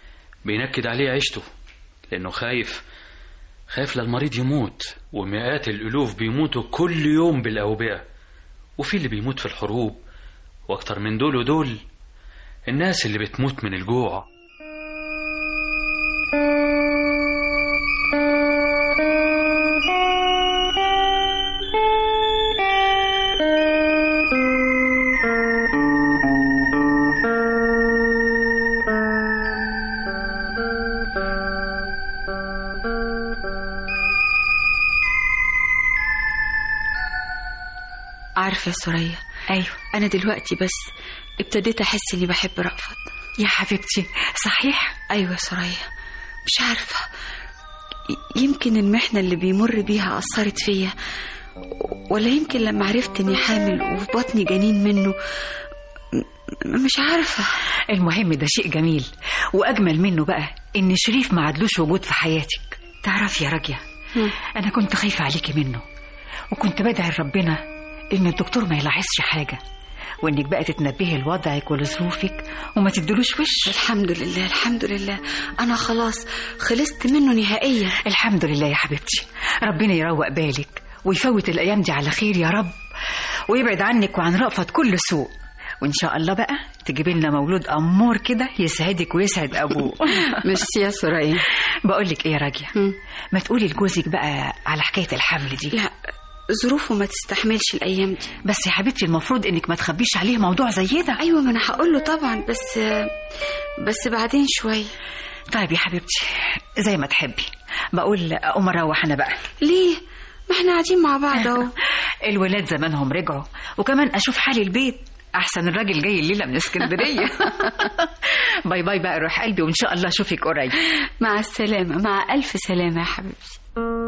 بينكد عليه عيشته لأنه خايف خايف للمريض يموت ومئات الألوف بيموتوا كل يوم بالأوبئة وفي اللي بيموت في الحروب واكتر من دول ودول الناس اللي بتموت من الجوع عارفة عارفة يا سوريا ايوه أنا دلوقتي بس ابتديت أحس إني بحب رأفت يا حبيبتي صحيح أيوة يا سوريا مش عارفة ي- يمكن المحنة اللي بيمر بيها أثرت فيا ولا يمكن لما عرفت إني حامل وفي بطني جنين منه م- مش عارفة المهم ده شيء جميل واجمل منه بقى ان شريف ما عدلوش وجود في حياتك تعرفي يا راجية انا كنت خايفة عليكي منه وكنت بدعي لربنا ان الدكتور ما يلاحظش حاجة وانك بقى تتنبهي لوضعك ولظروفك وما تدلوش وش الحمد لله الحمد لله أنا خلاص خلصت منه نهائيا الحمد لله يا حبيبتي ربنا يروق بالك ويفوت الايام دي على خير يا رب ويبعد عنك وعن رأفت كل سوء وان شاء الله بقى تجيبي لنا مولود امور كده يسعدك ويسعد ابوه ميرسي يا سوريا بقول لك ايه يا راجية ما تقولي لجوزك بقى على حكايه الحمل دي لا ظروفه ما تستحملش الأيام دي بس يا حبيبتي المفروض انك ما تخبيش عليه موضوع زي ده أيوة ما أنا هقول له طبعا بس بس بعدين شوية طيب يا حبيبتي زي ما تحبي بقول اقوم اروح انا بقى ليه ما احنا قاعدين مع بعض اهو الولاد زمانهم رجعوا وكمان اشوف حال البيت احسن الراجل جاي الليله من اسكندريه باي باي بقى روح قلبي وان شاء الله اشوفك قريب مع السلامة مع ألف سلامة يا حبيبتي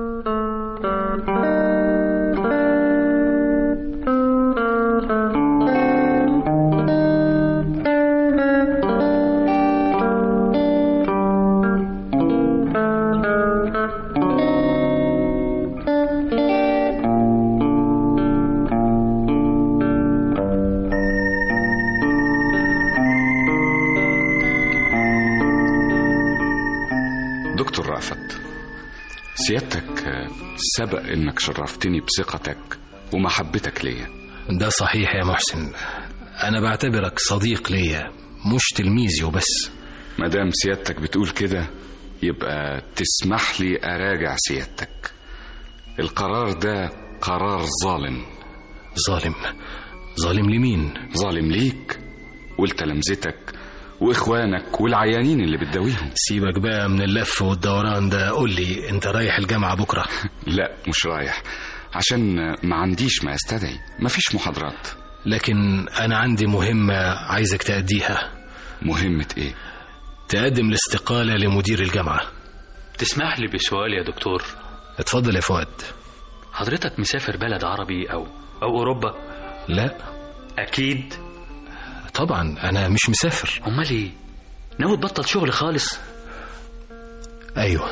دكتور رأفت سيادتك آه، سبق انك شرفتني بثقتك ومحبتك ليا ده صحيح يا محسن أنا بعتبرك صديق ليا مش تلميذي وبس مادام سيادتك بتقول كده يبقى تسمح لي اراجع سيادتك القرار ده قرار ظالم ظالم ظالم لمين ظالم ليك ولتلامذتك واخوانك والعيانين اللي بتداويهم سيبك بقى من اللف والدوران ده قول لي انت رايح الجامعة بكرة لا مش رايح عشان ما عنديش ما يستدعي مفيش محاضرات لكن أنا عندي مهمة عايزك تأديها مهمة ايه تقدم الاستقالة لمدير الجامعة تسمح لي بسؤال يا دكتور اتفضل يا فؤاد حضرتك مسافر بلد عربي أو أو أوروبا لا أكيد طبعا أنا مش مسافر أمال إيه ناوي تبطل شغل خالص أيوه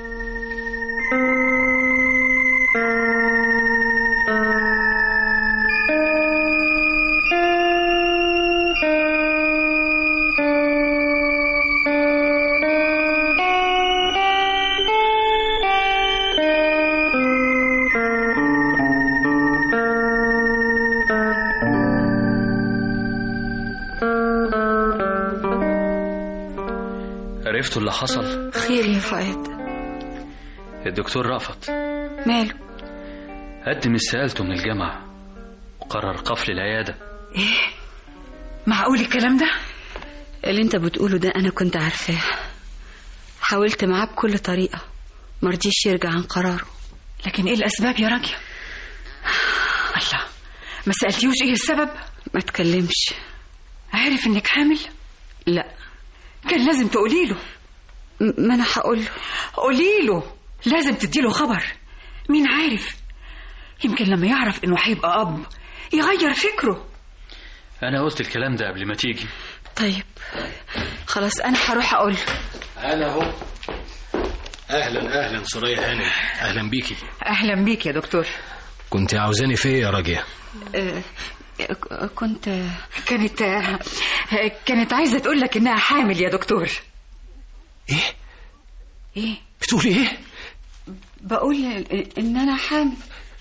عرفتوا اللي حصل خير يا فؤاد الدكتور رأفت ماله قدم استقالته من الجامعة وقرر قفل العيادة ايه معقول الكلام ده اللي انت بتقوله ده انا كنت عارفاه حاولت معاه بكل طريقة مرضيش يرجع عن قراره لكن ايه الاسباب يا راجية الله ما سألتيوش ايه السبب ما تكلمش عارف انك حامل لا كان لازم تقولي له م- ما انا هقول له قولي له لازم تديله خبر مين عارف يمكن لما يعرف انه هيبقى اب يغير فكره أنا قلت الكلام ده قبل ما تيجي طيب خلاص انا هروح اقول له أنا أهو أهلا أهلا سوريا هانم أهلا بيكي اهلا بيك يا دكتور كنت عاوزاني في إيه يا راجية آه، ك- كنت كانت كانت عايزه تقول لك انها حامل يا دكتور إيه ايه بتقولي إيه بقول ان انا حامل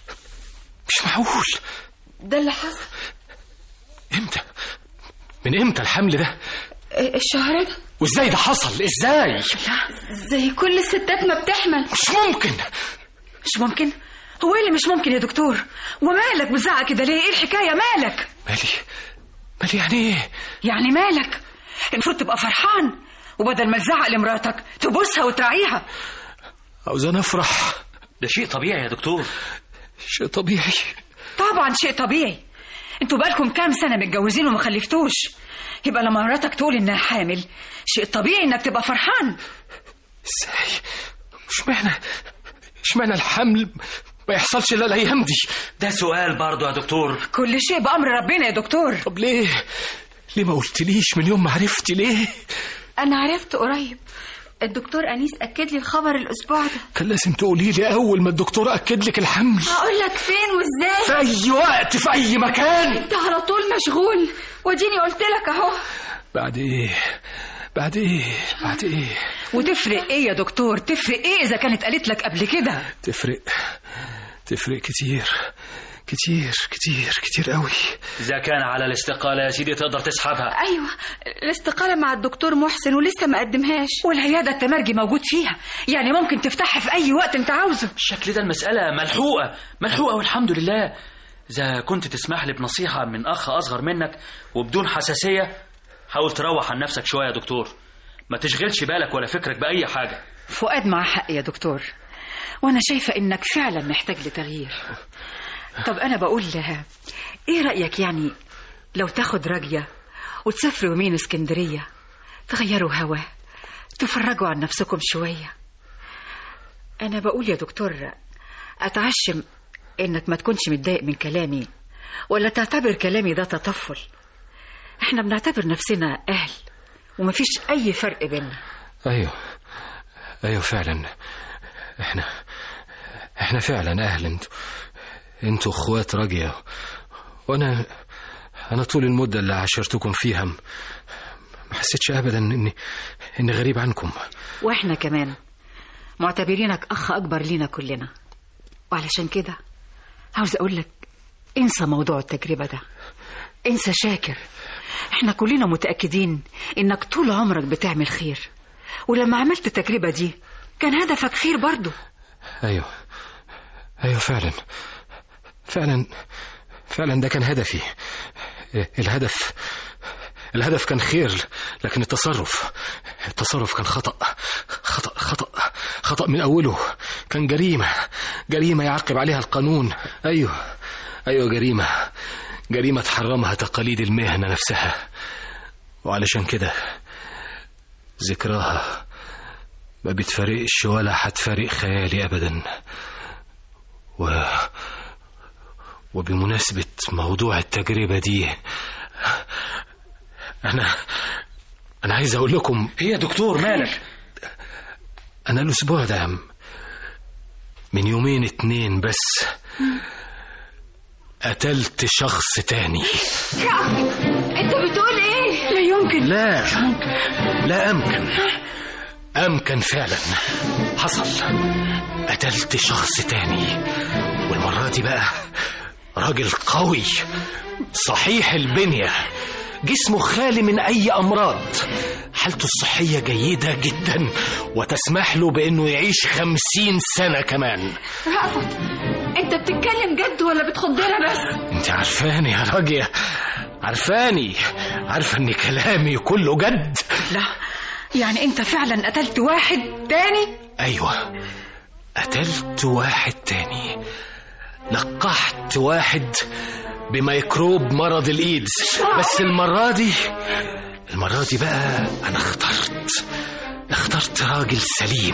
مش معقول ده اللي حصل إمتى من إمتى الحمل ده آه، الشهر ده وإزاي ده حصل إزاي زي كل الستات ما بتحمل مش ممكن مش ممكن هو ايه اللي مش ممكن يا دكتور ومالك بتزعق كده ليه ايه الحكايه مالك مالي مالي يعني إيه يعني مالك المفروض تبقى فرحان وبدل ما تزعق لمراتك تبوسها وتراعيها عاوزاني أفرح ده شيء طبيعي يا دكتور شيء طبيعي طبعا شيء طبيعي انتوا بقالكم كام سنة متجوزين وما خلفتوش يبقى لما مراتك تقول انها حامل شيء طبيعي انك تبقى فرحان ازاي اشمعنى اشمعنى الحمل ما يحصلش الا الايام دي ده سؤال برضه يا دكتور كل شيء بأمر ربنا يا دكتور طب ليه ليه ما قلتليش من يوم ما عرفتي ليه انا عرفت قريب الدكتور انيس اكد لي الخبر الاسبوع ده كان لازم تقولي لي اول ما الدكتور اكد لك الحمل هقول لك فين وازاي في اي وقت في اي مكان انت على طول مشغول وديني قلت لك اهو بعد ايه بعد ايه بعد ايه وتفرق ايه يا دكتور تفرق ايه اذا كانت قالت لك قبل كده تفرق تفرق كتير كتير كتير كتير قوي إذا كان على الاستقالة يا سيدي تقدر تسحبها ايوه الاستقاله مع الدكتور محسن ولسه ما قدمهاش والعيادة التمرجي موجود فيها يعني ممكن تفتحها في اي وقت انت عاوزه الشكل ده المسألة ملحوقة ملحوقة والحمد لله إذا كنت تسمح لي بنصيحة من أخ أصغر منك وبدون حساسية حاول تروح عن نفسك شوية يا دكتور ما تشغلش بالك ولا فكرك بأي حاجة فؤاد مع حق يا دكتور وانا شايفة انك فعلا محتاج لتغيير طب انا بقول لها ايه رأيك يعني لو تاخد راجية وتسافروا يومين اسكندرية تغيروا هوا تفرجوا عن نفسكم شوية انا بقول يا دكتور اتعشم انك ما تكونش متضايق من كلامي ولا تعتبر كلامي ده تطفل احنا بنعتبر نفسنا اهل ومفيش اي فرق بيننا ايوه ايوه فعلا احنا احنا فعلا اهل انتوا انتوا اخوات راجية وانا انا طول المدة اللي عاشرتكم فيها م- ما حسيتش ابدا اني اني غريب عنكم واحنا كمان معتبرينك اخ اكبر لينا كلنا وعلشان كده عاوز اقول لك انسى موضوع التجربة ده انسى شاكر احنا كلنا متأكدين انك طول عمرك بتعمل خير ولما عملت التجربة دي كان هدفك خير برضو ايوه ايوه فعلا فعلا فعلا ده كان هدفي الهدف الهدف كان خير لكن التصرف التصرف كان خطأ خطأ خطأ خطأ من أوله كان جريمة جريمة يعاقب عليها القانون أيوه أيوه جريمة جريمة تحرمها تقاليد المهنة نفسها وعلشان كده ذكراها ما بتفارقش ولا هتفارق خيالي أبدا و وبمناسبة موضوع التجربة دي أنا أنا عايز أقول لكم هي يا دكتور مالك أنا الأسبوع ده من يومين اتنين بس قتلت شخص تاني انت بتقول ايه لا يمكن لا لا أمكن أمكن فعلا حصل قتلت شخص تاني والمرة دي بقى راجل قوي صحيح البنية جسمه خالي من أي أمراض حالته الصحية جيدة جدا وتسمح له بأنه يعيش خمسين سنة كمان رأفت انت بتتكلم جد ولا بتخضنا بس انت عارفاني يا راجية عارفاني عارفة ان كلامي كله جد لا يعني انت فعلا قتلت واحد تاني ايوه قتلت واحد تاني لقحت واحد بميكروب مرض الايدز بس المرة دي المرة دي بقى انا اخترت اخترت راجل سليم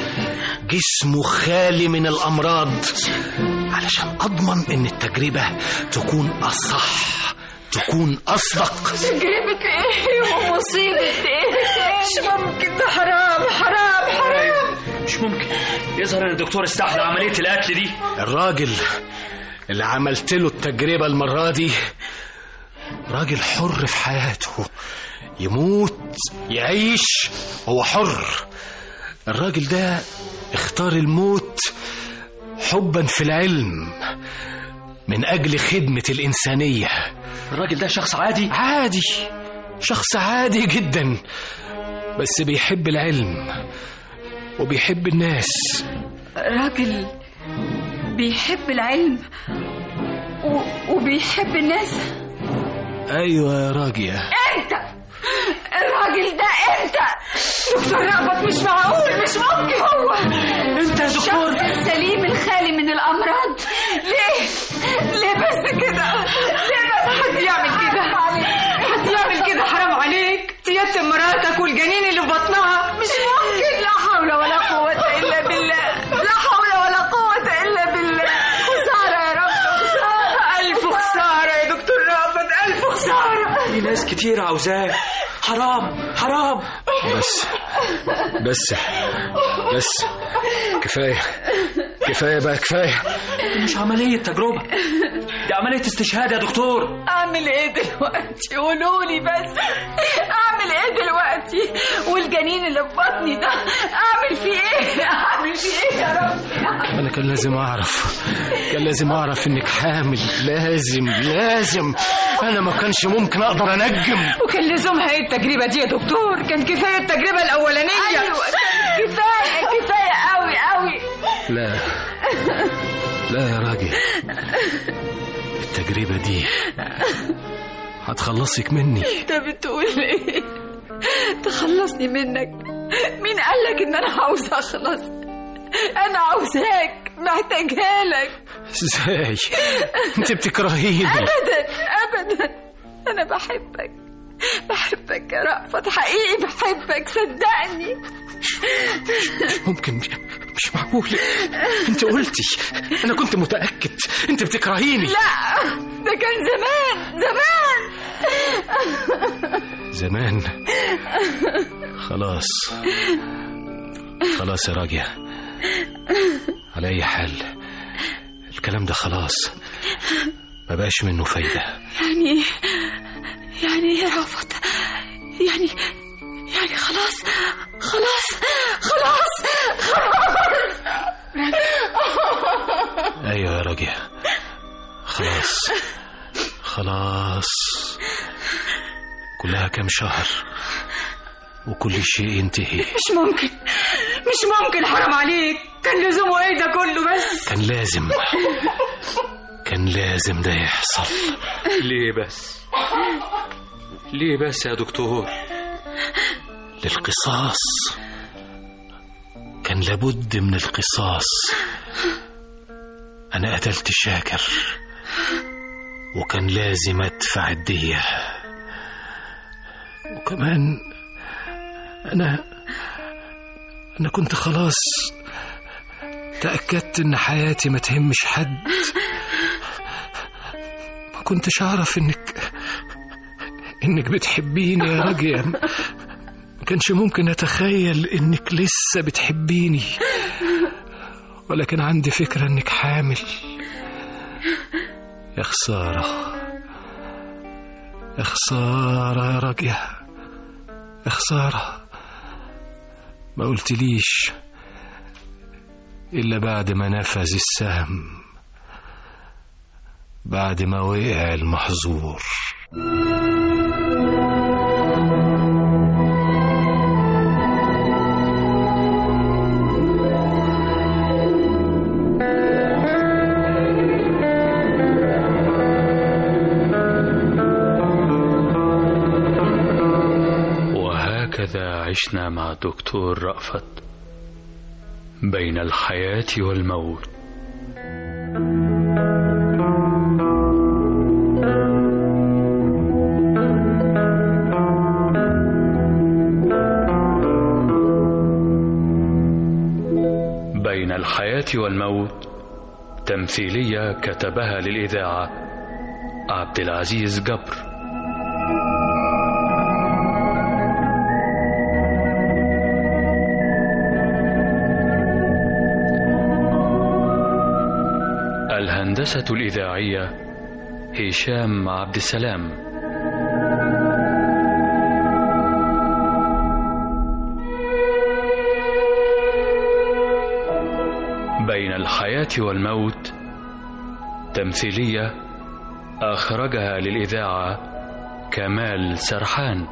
جسمه خالي من الامراض علشان اضمن ان التجربة تكون اصح تكون اصدق تجربة ايه ومصيبة ايه مش ممكن ده حرام حرام حرام مش ممكن يظهر ان الدكتور استحلى عملية القتل دي الراجل اللي عملت له التجربة المرة دي راجل حر في حياته يموت يعيش هو حر الراجل ده اختار الموت حبا في العلم من أجل خدمة الإنسانية الراجل ده شخص عادي عادي شخص عادي جدا بس بيحب العلم وبيحب الناس راجل بيحب العلم و... وبيحب الناس أيوة يا راجية انت الراجل ده انت دكتور رأفت مش معقول مش ممكن هو انت يا دكتور الشخص السليم الخالي من الامراض ليه ليه بس كده ليه بس ناس كتير عاوزاك حرام حرام بس بس بس كفاية كفاية بقى كفاية مش عملية تجربة دي عملية استشهاد يا دكتور اعمل ايه دلوقتي قولوا لي بس اعمل ايه دلوقتي والجنين اللي في بطني ده اعمل فيه ايه اعمل فيه ايه يا رب أنا كان لازم أعرف كان لازم أعرف إنك حامل لازم لازم أنا ما كانش ممكن أقدر أنجم وكان لزومها ايه التجربة دي يا دكتور كان كفاية التجربة الأولانية ايوه كفايه كفايه قوي قوي لا لا يا راجل التجربة دي هتخلصك مني انت بتقول ايه تخلصني منك مين قالك ان انا عاوز اخلص انا عاوزاك محتاجها لك ازاي انت بتكرهيني ابدا ابدا انا بحبك بحبك يا رأفت حقيقي بحبك صدقني ممكن مش, مش معقول انت قلتي انا كنت متأكد انت بتكرهيني لا ده كان زمان زمان زمان خلاص خلاص يا راجع على اي حال الكلام ده خلاص ما بقاش منه فايدة يعني يعني ايه يا رأفت يعني يعني خلاص خلاص خلاص خلاص ايوه يا راجع خلاص خلاص كلها كام شهر وكل شيء ينتهي مش ممكن مش ممكن حرام عليك كان لزومه ايه ده كله بس كان لازم كان لازم ده يحصل ليه بس ليه بس يا دكتور للقصاص كان لابد من القصاص انا قتلت شاكر وكان لازم ادفع الدية وكمان انا انا كنت خلاص تأكدت ان حياتي ما تهمش حد ما كنتش اعرف انك انك بتحبيني يا راجل ما كانش ممكن اتخيل انك لسه بتحبيني ولا كان عندي فكرة انك حامل يا خسارة يا خسارة يا راجل يا خسارة ما قلتليش إلا بعد ما نفذ السهم بعد ما وقع المحظور وهكذا عشنا مع الدكتور رأفت بين الحياة والموت بين الحياة والموت تمثيلية كتبها للإذاعة عبد العزيز جبر الهندسة الإذاعية هشام عبد السلام بين الحياة والموت تمثيلية أخرجها للإذاعة كمال سرحان